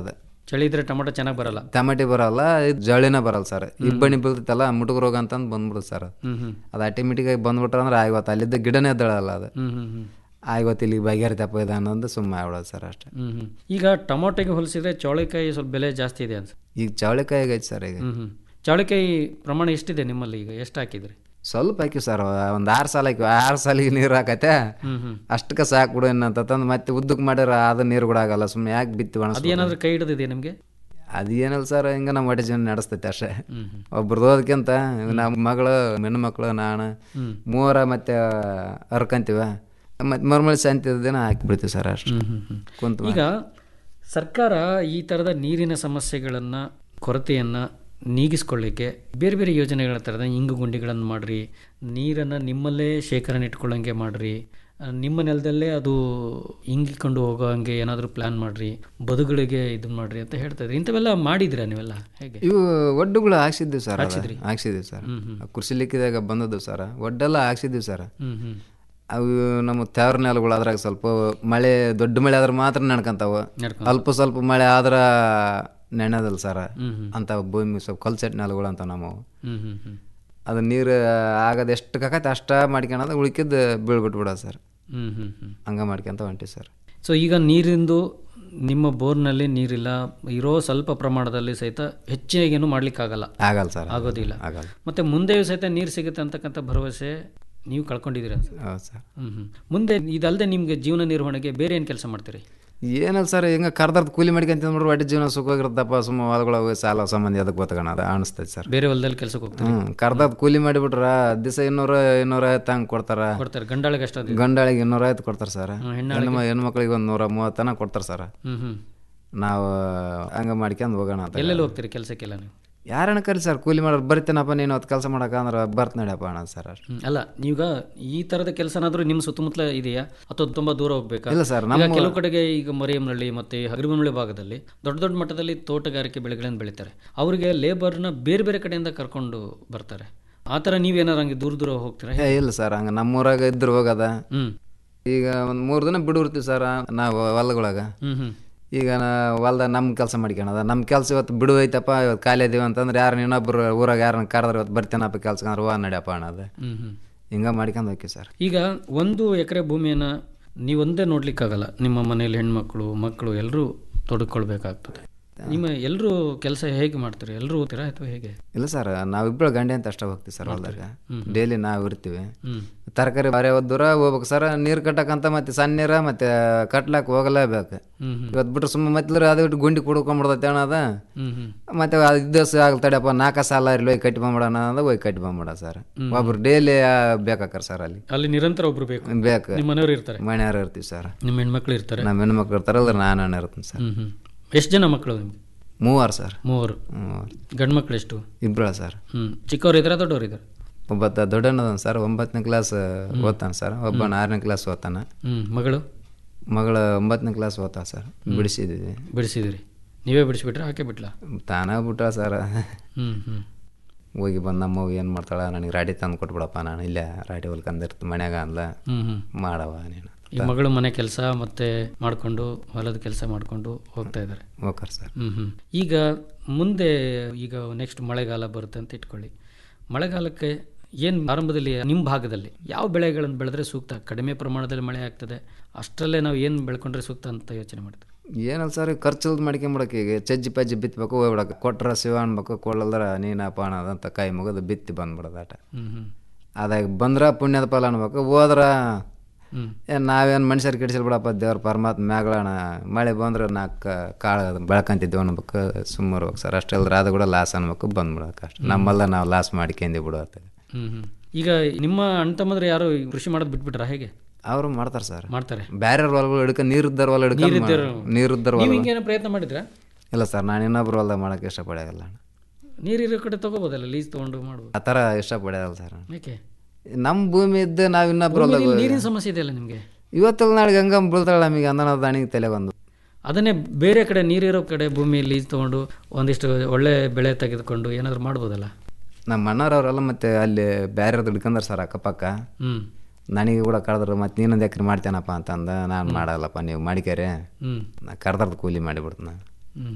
ಚಳಿ ಇದ್ರೆ ಟೊಮೊಟೊ ಚೆನ್ನಾಗಿ ಬರಲ್ಲ ಟಮಾಟಿ ಬರಲ್ಲ ಇದು ಜಳಿನ ಬರಲ್ಲ ಸರ್ ಇಬ್ಬಣಿ ಬೀಳ್ತೈತಲ್ಲ ಮುಟುಕ ರೋಗ ಅಂತಂದು ಬಂದ್ಬಿಡುತ್ತೆ ಸರ್ ಹ್ಮ್ ಹ್ಮ್ ಅದು ಆಟೋಮೆಟಿಕಾಗಿ ಬಂದ್ಬಿಟ್ರೆ ಅಂದ್ರೆ ಆಯ್ವತ್ತು ಅಲ್ಲಿದ್ದ ಗಿಡನೇ ಎದ್ದಳಲ್ಲ ಅದು ಹ್ಮ್ ಹ್ಮ್ ಹ್ಮ್ ಆಯ್ವತ್ತು ಇಲ್ಲಿ ಬಗೆಹರಿತಪ್ಪ ಇದೆ ಅನ್ನೋದು ಸುಮ್ಮನೆ ಆಗ್ಬಿಡೋದು ಸರ್ ಅಷ್ಟೇ ಹ್ಮ್ ಹ್ಮ್ ಈಗ ಟೊಮೊಟೊಗೆ ಹೋಲಿಸಿದ್ರೆ ಚೌಳಿಕಾಯಿ ಸ್ವಲ್ಪ ಬೆಲೆ ಜಾಸ್ತಿ ಇದೆ ಅನ್ಸುತ್ತೆ ಈಗ ಚವಳಿಕಾಯಿ ಆಗೈತೆ ಸರ್ ಈಗ ಹ್ಮ್ ಹ್ಮ್ ಚೌಳಿಕಾಯಿ ಪ್ರಮಾಣ ಎಷ್ಟಿದೆ ನಿಮ್ಮಲ್ಲಿ ಈಗ ಎಷ್ಟು ಹಾಕಿದ್ರಿ ಸ್ವಲ್ಪ ಹಾಕಿ ಸರ್ ಒಂದು ಆರು ಸಾಲ ಹಾಕಿ ಆರು ಸಾಲಿಗೆ ನೀರು ಹಾಕತ್ತೆ ಹ್ಮ್ ಹ್ಮ್ ಅಷ್ಟಕ್ಕೆ ಸಾಕು ಬಿಡು ಏನಂತಂದು ಮತ್ತೆ ಉದ್ದಕ್ಕೆ ಮಾಡಿರ ಅದು ನೀರು ಕೂಡ ಆಗಲ್ಲ ಸುಮ್ಮನೆ ಯಾಕೆ ಬಿತ್ತಿ ಒಣಸ್ ಅದೇನಾದ್ರೂ ಕೈ ಹಿಡಿದಿದೆ ನಿಮಗೆ ಅದು ಏನಲ್ಲ ಸರ್ ಹಿಂಗೆ ನಮ್ಮ ಹೊಟ್ಟೆ ಜೀವನ ನಡೆಸ್ತೈತೆ ಅಷ್ಟೇ ಹ್ಮ್ ಹ್ಮ್ ಒಬ್ರದ್ದು ಓದಕ್ಕಿಂತ ನಮ್ಮ ಮಗಳು ಹೆಣ್ಣು ಮಕ್ಕಳು ನಾನು ಹ್ಮ್. ಮೂವರ ಮತ್ತೆ ಹರ್ಕಂತೀವ ಮತ್ತೆ ಮರ್ಮಳಿ ಶಾಂತಿ ದಿನ ಹಾಕಿಬಿಡ್ತೀವಿ ಸರ್ ಅಷ್ಟೇ ಹ್ಮ್ ಹ್ಮ್ ಹ್ಮ್. ಕುಂತು ಈಗ ಸರ್ಕಾರ ಈ ಥರದ ನೀರಿನ ಸಮಸ್ಯೆಗಳನ್ನು ಕೊರತೆಯನ್ನು ನೀಗಿಸ್ಕೊಳ್ಳಿಕ್ಕೆ ಬೇರೆ ಬೇರೆ ಯೋಜನೆಗಳ ಥರದ ಇಂಗು ಗುಂಡಿಗಳನ್ನು ಮಾಡಿರಿ ನೀರನ್ನು ನಿಮ್ಮಲ್ಲೇ ಶೇಖರಣೆ ಇಟ್ಕೊಳ್ಳೋಂಗೆ ಮಾಡಿರಿ ನಿಮ್ಮ ನೆಲದಲ್ಲೇ ಅದು ಇಂಗಿಕೊಂಡು ಹೋಗೋ ಹಂಗೆ ಏನಾದರೂ ಪ್ಲ್ಯಾನ್ ಮಾಡಿರಿ ಬದುಗಳಿಗೆ ಇದು ಮಾಡಿರಿ ಅಂತ ಹೇಳ್ತಾ ಇದ್ರಿ ಇಂಥವೆಲ್ಲ ಮಾಡಿದಿರಾ ನೀವೆಲ್ಲ ಹೇಗೆ ಇವು ಒಡ್ಡುಗಳು ಹಾಕ್ಸಿದ್ವಿ ಸರ್ ಅದು. ಹಾಕ್ಸಿದ್ರಿ? ಹಾಕ್ಸಿದ್ವಿ ಸರ್ ಹ್ಮ್, ಹ್ಮ್. ಕೃಷಿ ಲಿಕ್ಕಿದಾಗ ಬಂದದ್ದು ಸರ್ ಒಡ್ಡೆಲ್ಲ ಹಾಕ್ಸಿದ್ವಿ ಸರ್ ಹ್ಞೂ ಹ್ಞೂ ಅವು ನಮ್ಮ ತೇವ್ರ ನೆಲಗಳು ಅದ್ರಾಗ ಸ್ವಲ್ಪ ಮಳೆ ದೊಡ್ಡ ಮಳೆ ಆದ್ರೆ ಮಾತ್ರ ನಡ್ಕಂತಾವ ನಡ್ಕೊಂತಾವ. ಅಲ್ಪ ಸ್ವಲ್ಪ ಮಳೆ ಆದ್ರೆ ನೆನೆದಲ್ಲ ಸರ್ ಹ್ಮ್, ಹ್ಮ್. ಅಂತ ಭೂಮಿ ಸ್ವಲ್ಪ ಕಲ್ಸೆಟ್ ನೆಲಗಳು ಅಂತ ನಮ್ಮವು ಹ್ಞೂ ಹ್ಞೂ ಹ್ಞೂ ಅದು ನೀರು ಆಗದ ಎಷ್ಟು ಕಾಕತ್ತೆ ಅಷ್ಟ ಮಾಡ್ಕೊಳೋದು ಉಳ್ಕಿದ್ದು ಬೀಳ್ಬಿಟ್ಬಿಡೋದು ಸರ್ ಹ್ಞೂ ಹ್ಞೂ ಹ್ಞೂ ಹಂಗೆ ಮಾಡ್ಕೊಂತ ಹೊಂಟಿ ಸರ್ ಸೊ ಈಗ ನೀರಿಂದು ನಿಮ್ಮ ಬೋರ್ನಲ್ಲಿ ನೀರಿಲ್ಲ ಇರೋ ಸ್ವಲ್ಪ ಪ್ರಮಾಣದಲ್ಲಿ ಸಹಿತ ಹೆಚ್ಚಿಗೇನು ಮಾಡ್ಲಿಕ್ಕಾಗಲ್ಲ ಆಗಲ್ಲ ಸರ್ ಆಗೋದಿಲ್ಲ ಆಗಲ್ಲ ಮತ್ತೆ ಮುಂದೆಯೂ ಸಹಿತ ನೀರು ಸಿಗುತ್ತೆ ಅಂತಕ್ಕಂಥ ಭರವಸೆ ನೀವು ಕಳ್ಕೊಂಡಿದ್ದೀರಿ ಅನ್ಸುತ್ತೆ ಹೌದು ಸರ್ ಹ್ಮ್ ಹ್ಮ್ ಮುಂದೆ ಇದಲ್ಲದೆ ನಿಮಗೆ ಜೀವನ ನಿರ್ವಹಣೆಗೆ ಬೇರೆ ಏನು ಕೆಲಸ ಮಾಡ್ತೀರಿ ಏನಲ್ಲ ಸರ್ ಹಿಂಗೆ ಕರ್ದರ್ದು ಕೂಲಿ ಮಾಡ್ಕೊಂತ ನೋಡ್ರಿ ಒಟ್ಟು ಜೀವನ ಸುಖವಾಗಿರುತ್ತಪ್ಪ ಸುಮ್ಮ ಹೊಲಗಳು ಸಾಲ ಸಂಬಂಧಿ ಅದಕ್ಕೆ ಗೊತ್ತಗೋಣ ಅನಿಸ್ತೈತೆ ಸರ್ ಬೇರೆ ಹೊಲದಲ್ಲಿ ಕೆಲಸಕ್ಕೆ ಹೋಗ್ತಾರೆ ಹ್ಞೂ ಕರ್ದದ್ದು ಕೂಲಿ ಮಾಡಿಬಿಟ್ರ ದಿವಸ ಇನ್ನೂರ ಇನ್ನೂರೈವತ್ತು ಹಂಗೆ ಕೊಡ್ತಾರ ಕೊಡ್ತಾರೆ ಗಂಡಾಳಿಗೆ ಅಷ್ಟೊಂದು ಗಂಡಾಳಿಗೆ ಇನ್ನೂರೈವತ್ತು ಕೊಡ್ತಾರೆ ಸರ್ ಹ್ಮ್, ಹೆಣ್ಣಾಳಿಗೆ? ಹೆಣ್ಣು ಹೆಣ್ಮಕ್ಳಿಗೆ ಒಂದು ನೂರ ಮೂವತ್ತನ ಕೊಡ್ತಾರೆ ಸರ್ ಹ್ಮ್ ಹ್ಮ್ ನಾವು ಹಂಗೆ ಮಾಡ್ಕೊಂಡು ಹೋಗೋಣ ಅಂತ ಎಲ್ಲೆಲ್ಲಿ ಹೋಗ್ತೀರಿ ಕೆಲಸಕ್ಕೆಲ್ಲ ನೀವು ಯಾರನ್ನ ಕರಿ ಸರ್ ಕೂಲಿ ಮಾಡೋರು ಬರ್ತೀನಪ್ಪ ನೀನು ಹೊತ್ತು ಕೆಲಸ ಮಾಡಕಂದ್ರೆ ಬರ್ತ ನಡಿಯಪ್ಪ ಅಣ್ಣ ಸರ್ ಅಷ್ಟು ಹ್ಮ್, ಅಲ್ಲ ನೀವೀಗ ಈ ಥರದ ಕೆಲಸನಾದ್ರೂ ನಿಮ್ಮ ಸುತ್ತಮುತ್ತಲ ಇದೆಯಾ ಅಥವಾ ತುಂಬಾ ದೂರ ಹೋಗ್ಬೇಕಾ ಇಲ್ಲ ಸರ್, ಈಗ ನಮ್ಮ- ಕೆಲವು ಕಡೆಗೆ ಈಗ ಮರಿಯಮ್ನಳ್ಳಿ ಮತ್ತೆ ಹಗರಿಬೊಮ್ಮಳಿ ಭಾಗದಲ್ಲಿ ದೊಡ್ಡ ದೊಡ್ಡ ಮಟ್ಟದಲ್ಲಿ ತೋಟಗಾರಿಕೆ ಬೆಳೆಗಳನ್ನು ಬೆಳೀತಾರೆ ಅವರಿಗೆ ಲೇಬರ್ನ ಬೇರೆ ಬೇರೆ ಕಡೆಯಿಂದ ಕರ್ಕೊಂಡು ಬರ್ತಾರೆ ಆ ಥರ ನೀವೇನಾರು ಹಂಗೆ ದೂರ ದೂರ ಹೋಗ್ತೀರಾ ಏ ಇಲ್ಲ ಸರ್ ಹಂಗೆ ನಮ್ಮೂರಾಗ ಇದ್ರು ಹೋಗದ ಹ್ಮ್ ಈಗ ಒಂದು ಮೂರು ದಿನ ಬಿಡುರ್ತೀವಿ ಸರ್ ನಾವು ಹೊಲಗೊಳಗ ಹ್ಮ್ ಹ್ಮ್ ಈಗ ನಾ ಹೊಲ್ದಾಗ ನಮ್ಮ ಕೆಲಸ ಮಾಡ್ಕೊಳದ ನಮ್ಮ ಕೆಲಸ ಇವತ್ತು ಬಿಡು ಐತಪ್ಪ ಇವತ್ತು ಖಾಲಿ ಇದೀವಿ ಅಂತಂದ್ರೆ ಯಾರು ಇನ್ನೊಬ್ರು ಊರಾಗ ಯಾರನ್ನ ಕರೆದ್ರೆ ಇವತ್ತು ಬರ್ತೀನಪ್ಪ ಕೆಲಸ ಅಂದ್ರೆ ಹೂವ ನಡಿಯಪ್ಪ ಅನ್ನೋದು ಹ್ಮ್ ಹ್ಮ್ ಹಿಂಗೆ ಮಾಡ್ಕೊಂಡು ಹೋಗ್ತೀವಿ ಸರ್ ಈಗ ಒಂದು ಎಕರೆ ಭೂಮಿಯನ್ನು ನೀವೊಂದೇ ನೋಡ್ಲಿಕ್ಕಾಗಲ್ಲ ನಿಮ್ಮ ಮನೇಲಿ ಹೆಣ್ಮಕ್ಳು ಮಕ್ಕಳು ಎಲ್ಲರೂ ತೊಡಕೊಳ್ಬೇಕಾಗ್ತದೆ ನಿಮ್ಮ ಎಲ್ಲರೂ ಕೆಲಸ ಹೇಗೆ ಮಾಡ್ತೀರಿ ಎಲ್ಲರೂ ಹೋಗ್ತೀರಾ ಅಥವಾ ಹೇಗೆ ಇಲ್ಲ ಸರ್ ನಾವಿಬ್ಬರು ಗಂಡೆ ಅಂತ ಅಷ್ಟೇ ಹೋಗ್ತೀವಿ ಸರ್ ಹೊಲ್ದಾಗ ಡೈಲಿ ನಾವು ಇರ್ತೀವಿ ಹ್ಮ್ ತರಕಾರಿ ಬಾರಿ ಹೊತ್ತು ದೂರ ಹೋಗ್ಬೇಕು ಸರ್ ನೀರು ಕಟ್ಟಕ್ಕಂತ ಮತ್ತೆ ಸಣ್ಣ ನೀರ ಮತ್ತೆ ಕಟ್ಲಾಕ್ ಹೋಗಲೇಬೇಕು ಹ್ಮ್ ಹ್ಮ್ ಇವತ್ತು ಬಿಟ್ರೆ ಸುಮ್ಮನೆ ಮತ್ತೆ ಅದು ಬಿಟ್ಟು ಗುಂಡಿ ಕುಡ್ಕೊಂಬಿಡ್ತೈತೆ ಅನ್ನೋದ ಹ್ಮ್ ಹ್ಮ್ ಮತ್ತೆ ಅದು ದಿವಸ ಆಗ್ತಡಪ್ಪ ನಾಲ್ಕು ಸಾಲ ಇರಲಿ ಹೋಗಿ ಕಟ್ಟಿ ಬಂದ್ಬಿಡೋಣ ಅನ್ನೋದು ಹೋಗಿ ಕಟ್ಟಿ ಬಂದ್ಬಿಡ ಸರ್ ಒಬ್ರು ಡೈಲಿ ಬೇಕಾಕಾರ ಸರ್ ಅಲ್ಲಿ ಅಲ್ಲಿ ನಿರಂತರ ಒಬ್ರು ಬೇಕು ಬೇಕು ನಿಮ್ಮ ಮನೆಯವರು ಇರ್ತಾರೆ ಮನೆಯವ್ರು ಇರ್ತೀವಿ ಸರ್ ನಿಮ್ಮ ಹೆಣ್ಮಕ್ಳು ಇರ್ತಾರೆ ನಮ್ಮ ಹೆಣ್ಮಕ್ಳು ಇರ್ತಾರೆ ಅಲ್ಲ ನಾನು ಅಣ್ಣ ಇರ್ತೀನಿ ಸರ್ ಹ್ಮ್ ಹ್ಮ್ ಎಷ್ಟು ಜನ ಮಕ್ಕಳು ನಿಮ್ಗೆ ಮೂವರು ಸರ್ ಮೂವರು ಮೂವರು ಗಂಡು ಮಕ್ಳು ಎಷ್ಟು ಇಬ್ಬರ ಸರ್ ಹ್ಮ್ ಚಿಕ್ಕವ್ರು ಇದ್ದಾರಾ ದೊಡ್ಡವ್ರು ಇದ್ದಾರೆ ಒಬ್ಬತ್ತ ದೊಡ್ಡಣ್ಣದನ್ ಸರ್ ಒಂಬತ್ತನೇ ಕ್ಲಾಸ್ ಓದ್ತಾನೆ ಸರ್ ಒಬ್ಬನ ಆರನೇ ಕ್ಲಾಸ್ ಓದ್ತಾನೆ ಹ್ಮ್ ಮಗಳು ಮಗಳು ಒಂಬತ್ತನೇ ಕ್ಲಾಸ್ ಓದ್ತಾ ಸರ್ ಬಿಡಿಸಿದ್ದೀವಿ ಬಿಡಿಸಿದಿರಿ ನೀವೇ ಬಿಡಿಸ್ಬಿಟ್ರೆ ಆಕೆ ಬಿಟ್ಲಾ ತಾನಾಗ ಬಿಟ್ಟ ಸರ್ ಹ್ಮ್ ಹ್ಮ್ ಹೋಗಿ ಬಂದು ನಮ್ಮವ್ವ ಏನು ಮಾಡ್ತಾಳೆ ನನಗೆ ರಾಡಿ ತಂದು ಕೊಟ್ಬಿಡಪ್ಪ ನಾನು ಇಲ್ಲೇ ರಾಡಿ ಹೊಲ್ಕಂದಿರ್ತ ಮನ್ಯಾಗ ಅಂದ್ಲ ಹ್ಮ್ ಹ್ಮ್ ಮಾಡವ ನೀನು ಈ ಮಗಳು ಮನೆ ಕೆಲಸ ಮತ್ತೆ ಮಾಡಿಕೊಂಡು ಹೊಲದ ಕೆಲಸ ಮಾಡಿಕೊಂಡು ಹೋಗ್ತಾ ಇದ್ದಾರೆ ಓಕರ್ ಸರ್ ಹ್ಮ್ ಹ್ಮ್ ಈಗ ಮುಂದೆ ಈಗ ನೆಕ್ಸ್ಟ್ ಮಳೆಗಾಲ ಬರುತ್ತೆ ಅಂತ ಇಟ್ಕೊಳ್ಳಿ ಮಳೆಗಾಲಕ್ಕೆ ಏನು ಆರಂಭದಲ್ಲಿ ನಿಮ್ಮ ಭಾಗದಲ್ಲಿ ಯಾವ ಬೆಳೆಗಳನ್ನು ಬೆಳೆದ್ರೆ ಸೂಕ್ತ ಕಡಿಮೆ ಪ್ರಮಾಣದಲ್ಲಿ ಮಳೆ ಆಗ್ತದೆ ಅಷ್ಟರಲ್ಲೇ ನಾವು ಏನು ಬೆಳ್ಕೊಂಡ್ರೆ ಸೂಕ್ತ ಅಂತ ಯೋಚನೆ ಮಾಡ್ತೀವಿ ಏನಲ್ಲ ಸರ್ ಖರ್ಚು ಮಾಡ್ಕೊಂಬಿಡಕ್ಕೆ ಈಗ ಚಜ್ಜಿ ಪಜ್ಜಿ ಬಿತ್ತಬೇಕು ಹೋಗ್ಬಿಡಕ್ಕೆ ಕೊಟ್ರ ಶಿವ ಅನ್ಬೇಕು ಕೊಡ್ಲಲ್ದ್ರ ನೀನಪ್ಪ ಅನ್ನೋದಂತ ಕೈ ಮುಗಿದು ಬಿತ್ತಿ ಬಂದ್ಬಿಡೋದು ಆಟ ಹ್ಮ್ ಹ್ಮ್ ಅದಾಗ ಬಂದ್ರೆ ಪುಣ್ಯದ ಫಲ ಅನ್ಬೇಕು ಹೋದ್ರ ಹ್ಮ್ ಏನು ನಾವೇನು ಮನುಷ್ಯರು ಕೆಡಿಸಿಲ್ ಬಿಡಪ್ಪ ದೇವ್ರ ಪರಮಾತ್ಮ ಮ್ಯಾಗಳಣ ಮಳೆ ಬಂದ್ರೆ ನಾಲ್ಕು ಕಾಳು ಬೆಳ್ಕೊಂತಿದ್ವಿ ಅನ್ಬೇಕು ಸುಮ್ಮನೆ ಇರ್ಬೇಕು ಸರ್ ಅಷ್ಟೆಲ್ಲರ ಅದು ಕೂಡ ಲಾಸ್ ಅನ್ಬೇಕು ಬಂದ್ಬಿಡೋಕೆ ಅಷ್ಟೆ ನಮ್ಮಲ್ಲ ನಾವು ಲಾಸ್ ಮಾಡ್ಕೊಂಡಿ ಬಿಡುತ್ತೆ ಹ್ಮ್ ಹ್ಮ್ ಈಗ ನಿಮ್ಮ ಅಣ್ಣ ತಮ್ಮಂದ್ರೆ ಯಾರು ಈ ಕೃಷಿ ಮಾಡೋದು ಬಿಟ್ಬಿಟ್ರಾ ಹೇಗೆ ಅವರು ಮಾಡ್ತಾರೆ ಸರ್ ಮಾಡ್ತಾರೆ ಬೇರೆ ಹೊಲಗಳು ಹಿಡ್ಕ ನೀರಿದ್ದಾರ ಹೊಲ ಹಿಡ್ಕ ನೀರಿದ್ದಾರ- ನೀರಿದ್ದಾರ ನೀವು ಹೊಲ ಹಿಂಗೇನೋ ಪ್ರಯತ್ನ ಮಾಡಿದ್ರಾ ಇಲ್ಲ ಸರ್ ನಾನು ಇನ್ನೊಬ್ರು ಹೊಲ್ದಾಗ ಮಾಡೋಕೆ ಇಷ್ಟಪಡೋಲ್ಲ ನೀರಿರೋ ಕಡೆ ತಗೋಬೋದಲ್ಲ ಲೀಸ್ ತೊಗೊಂಡು ಮಾಡ್ಬೋದು ಆ ಥರ ಇಷ್ಟಪಡೋಲ್ಲ ಸರ್ ಯಾಕೆ ನಮ್ಮ ಭೂಮಿ ಇದ್ದು ನಾವು ಇನ್ನೊಬ್ರು ಹೊಲ್ದಾಗ ಭೂಮಿಲಿ ನೀರಿನ ಸಮಸ್ಯೆ ಇದೆಯಲ್ಲ ನಿಮಗೆ ಇವತ್ತಲ್ಲ ನಾಳೆ ಗಂಗಾ ಬೀಳ್ತಾಳೆ ನಮಗೆ ಅಂದನ ದಣಿಗೆ ತಲೆ ಬಂದು ಅದನ್ನೇ ಬೇರೆ ಕಡೆ ನೀರಿರೋ ಕಡೆ ಭೂಮಿ ಲೀಸ್ ತೊಗೊಂಡು ಒಂದಿಷ್ಟು ಒಳ್ಳೆ ಬೆಳೆ ತೆಗೆದುಕೊಂಡು ಏನಾದರೂ ಮಾಡ್ಬೋದಲ್ಲ ನಮ್ಮ ಅಣ್ಣವ್ರವರೆಲ್ಲ ಮತ್ತೆ ಅಲ್ಲಿ ಬೇರೆ ಹಿಡ್ಕಂದಾರ ಸರ್ ಅಕ್ಕಪಕ್ಕ ಹ್ಮ್ ನನಗೆ ಕೂಡ ಕರೆದ್ರು ಮತ್ತೆ ನೀನೊಂದು ಎಕರೆ ಮಾಡ್ತೇನಪ್ಪ ಅಂತಂದ ನಾನು ಮಾಡಲ್ಲಪ್ಪ ನೀವು ಮಾಡಿಕ್ಯಾರೆ ಹ್ಮ್ ನಾ ಕರೆದ್ರದ್ದು ಕೂಲಿ ಮಾಡಿಬಿಡ್ತು ನಾನು ಹ್ಮ್ ಹ್ಮ್.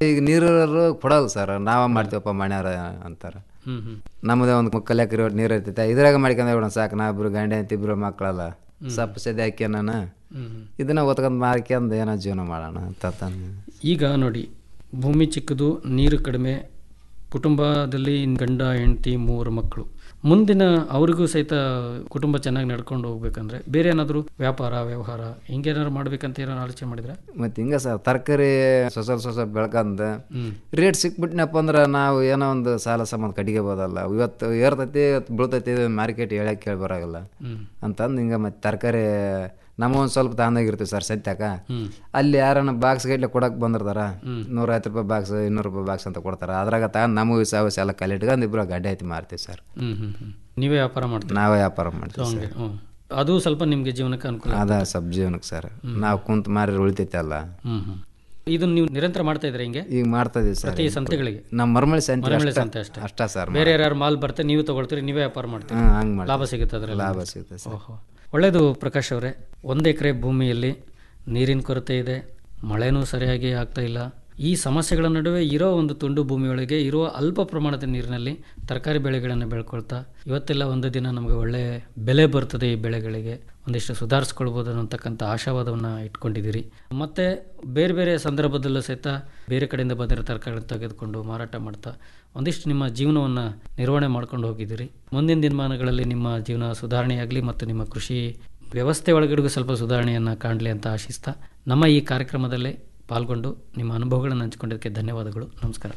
ಈಗ ನೀರು ಕೊಡಲ್ಲ ಸರ್ ನಾವ ಮಾಡ್ತೀವಪ್ಪ ಮಣ್ಯಾರ ಅಂತಾರ ಹ್ಮ್ ಹ್ಮ್ ನಮ್ಮದೇ ಒಂದು ಮುಕ್ಕಲ್ ಎಕರೆ ನೀರು ಇರ್ತೈತೆ ಇದ್ರಾಗ ಮಾಡ್ಕೊಂಡ್ ಬಿಡೋಣ ಸಾಕು ನಾ ಇಬ್ರು ಗಂಡ ಅಂತ ಇಬ್ರು ಮಕ್ಕಳಲ್ಲ ಸಪ್ಪು ಸದ್ಯ ಹಾಕಿ ನಾನು ಇದನ್ನ ಒತ್ಕೊಂಡ್ ಮಾರ್ಕೊಂಡ್ ಏನೋ ಜೀವನ ಮಾಡೋಣ ಅಂತ ತಂದು ಈಗ ನೋಡಿ ಭೂಮಿ ಚಿಕ್ಕದು ನೀರು ಕಡಿಮೆ ಕುಟುಂಬದಲ್ಲಿ ಗಂಡ ಹೆಂಡತಿ ಮೂವರು ಮಕ್ಕಳು ಮುಂದಿನ ಅವ್ರಿಗೂ ಸಹಿತ ಕುಟುಂಬ ಚೆನ್ನಾಗಿ ನಡ್ಕೊಂಡು ಹೋಗ್ಬೇಕಂದ್ರೆ ಬೇರೆ ಏನಾದರೂ ವ್ಯಾಪಾರ ವ್ಯವಹಾರ ಹಿಂಗೇನಾದ್ರು ಮಾಡ್ಬೇಕಂತ ಏನೋ ಆಲೋಚನೆ ಮಾಡಿದ್ರೆ ಮತ್ತೆ ಹಿಂಗ ಸರ್ ತರಕಾರಿ ಸೊಸ ಸೊಸ ಬೆಳ್ಕಂದ ರೇಟ್ ಸಿಕ್ಬಿಟ್ನಪ್ಪ ಅಂದ್ರೆ ನಾವು ಏನೋ ಒಂದು ಸಾಲ ಸಂಬಂಧ ಕಡಿಗೆಬೋದಲ್ಲ ಇವತ್ತು ಏರ್ತೈತಿ ಇವತ್ತು ಬೀಳ್ತೈತಿ ಮಾರ್ಕೆಟ್ ಹೇಳಕ್ ಕೇಳಿ ಬರಾಗಲ್ಲ ಅಂತಂದು ಹಿಂಗ ಮತ್ತೆ ತರಕಾರಿ ನಮ್ಮ ಒಂದು ಸ್ವಲ್ಪ ತಗೊಂಡೋಗಿರ್ತೀವಿ ಸರ್ ಸತ್ಯಾಕ ಅಲ್ಲಿ ಯಾರನ್ನ ಬಾಕ್ಸ್ ಗಟ್ಲೆ ಕೊಡಕ್ ಬಂದಿರ್ತಾರ ನೂರೈವತ್ತು ರೂಪಾಯಿ ಬಾಕ್ಸ್ ಇನ್ನೂರು ರೂಪಾಯಿ ಬಾಕ್ಸ್ ಅಂತ ಕೊಡ್ತಾರ ಅದ್ರಾಗ ತಗೊಂಡು ನಮಗೆ ಸಾವಸ್ ಎಲ್ಲ ಕಲಿಟ್ಕೊಂಡು ಇಬ್ರು ಗಡ್ಡೆ ಐತಿ ಮಾರ್ತೀವಿ ಸರ್ ಹ್ಮ್ ಹ್ಮ್ ಹ್ಮ್ ನೀವೇ ವ್ಯಾಪಾರ ಮಾಡ್ತೀರಿ ನಾವೇ ವ್ಯಾಪಾರ ಮಾಡ್ತೀವಿ ಹಂಗೆ ಸರ್ ಹ್ಮ್ ಅದು ಸ್ವಲ್ಪ ನಿಮಗೆ ಜೀವನಕ್ಕೆ ಅನುಕೂಲ ಅದ ಸಬ್ ಜೀವನಕ್ಕೆ ಸರ್ ನಾವು ಕುಂತ ಮಾರಿ ಉಳಿತೈತೆ ಅಲ್ಲ ಹ್ಮ್ ಹ್ಮ್ ಇದನ್ನ ನೀವು ನಿರಂತರ ಮಾಡ್ತಾ ಇದ್ರೆ ಹಿಂಗೆ ಈಗ ಮಾಡ್ತಾ ಇದೀವಿ ಸರ್ ಪ್ರತಿ ಸಂತೆಗಳಿಗೆ ನಮ್ಮ ಮರಮಳಿ ಸಂತೆ ಮರಮಳಿ ಅಷ್ಟೇ- ಸಂತೆ ಅಷ್ಟೇ ಅಷ್ಟೇ ಸರ್ ಬೇರೆ ಯಾರು ಮಾಲ್ ಬರ್ತಾರೆ ನೀವು ತಗೊಳ್ತೀರಿ ನೀವೇ ವ್ಯಾಪಾರ ಮಾಡ್ತೀರಿ ಹ್ಮ್, ಹಂಗ್ ಮಾಡ್ತೀವಿ. ಲಾಭ ಸಿಗುತ್ತೆ ಅದರಲ್ಲಿ ಲಾಭ ಸಿಗುತ್ತೆ ಸರ್. ಓಹೋ ಒಳ್ಳೆಯದು ಪ್ರಕಾಶ್ ಅವರೇ ಒಂದು ಎಕರೆ ಭೂಮಿಯಲ್ಲಿ ನೀರಿನ ಕೊರತೆ ಇದೆ ಮಳೆನೂ ಸರಿಯಾಗಿ ಆಗ್ತಾ ಇಲ್ಲ ಈ ಸಮಸ್ಯೆಗಳ ನಡುವೆ ಇರೋ ಒಂದು ತುಂಡು ಭೂಮಿಯೊಳಗೆ ಇರುವ ಅಲ್ಪ ಪ್ರಮಾಣದ ನೀರಿನಲ್ಲಿ ತರಕಾರಿ ಬೆಳೆಗಳನ್ನು ಬೆಳ್ಕೊಳ್ತಾ ಇವತ್ತೆಲ್ಲ ಒಂದು ದಿನ ನಮಗೆ ಒಳ್ಳೆ ಬೆಲೆ ಬರ್ತದೆ ಈ ಬೆಳೆಗಳಿಗೆ ಒಂದಿಷ್ಟು ಸುಧಾರಿಸ್ಕೊಳ್ಬೋದು ಅನ್ನತಕ್ಕಂಥ ಆಶಾವಾದವನ್ನು ಇಟ್ಕೊಂಡಿದ್ದೀರಿ ಮತ್ತು ಬೇರೆ ಬೇರೆ ಸಂದರ್ಭದಲ್ಲೂ ಸಹಿತ ಬೇರೆ ಕಡೆಯಿಂದ ಬಂದಿರೋ ತರಕಾರಿಗಳನ್ನು ತೆಗೆದುಕೊಂಡು ಮಾರಾಟ ಮಾಡ್ತಾ ಒಂದಿಷ್ಟು ನಿಮ್ಮ ಜೀವನವನ್ನು ನಿರ್ವಹಣೆ ಮಾಡ್ಕೊಂಡು ಹೋಗಿದ್ದೀರಿ ಮುಂದಿನ ದಿನಮಾನಗಳಲ್ಲಿ ನಿಮ್ಮ ಜೀವನ ಸುಧಾರಣೆಯಾಗಲಿ ಮತ್ತು ನಿಮ್ಮ ಕೃಷಿ ವ್ಯವಸ್ಥೆ ಒಳಗಡೆಗೂ ಸ್ವಲ್ಪ ಸುಧಾರಣೆಯನ್ನು ಕಾಣಲಿ ಅಂತ ಆಶಿಸ್ತಾ ನಮ್ಮ ಈ ಕಾರ್ಯಕ್ರಮದಲ್ಲೇ ಪಾಲ್ಗೊಂಡು ನಿಮ್ಮ ಅನುಭವಗಳನ್ನು ಹಂಚಿಕೊಂಡಿದ್ದಕ್ಕೆ ಧನ್ಯವಾದಗಳು ನಮಸ್ಕಾರ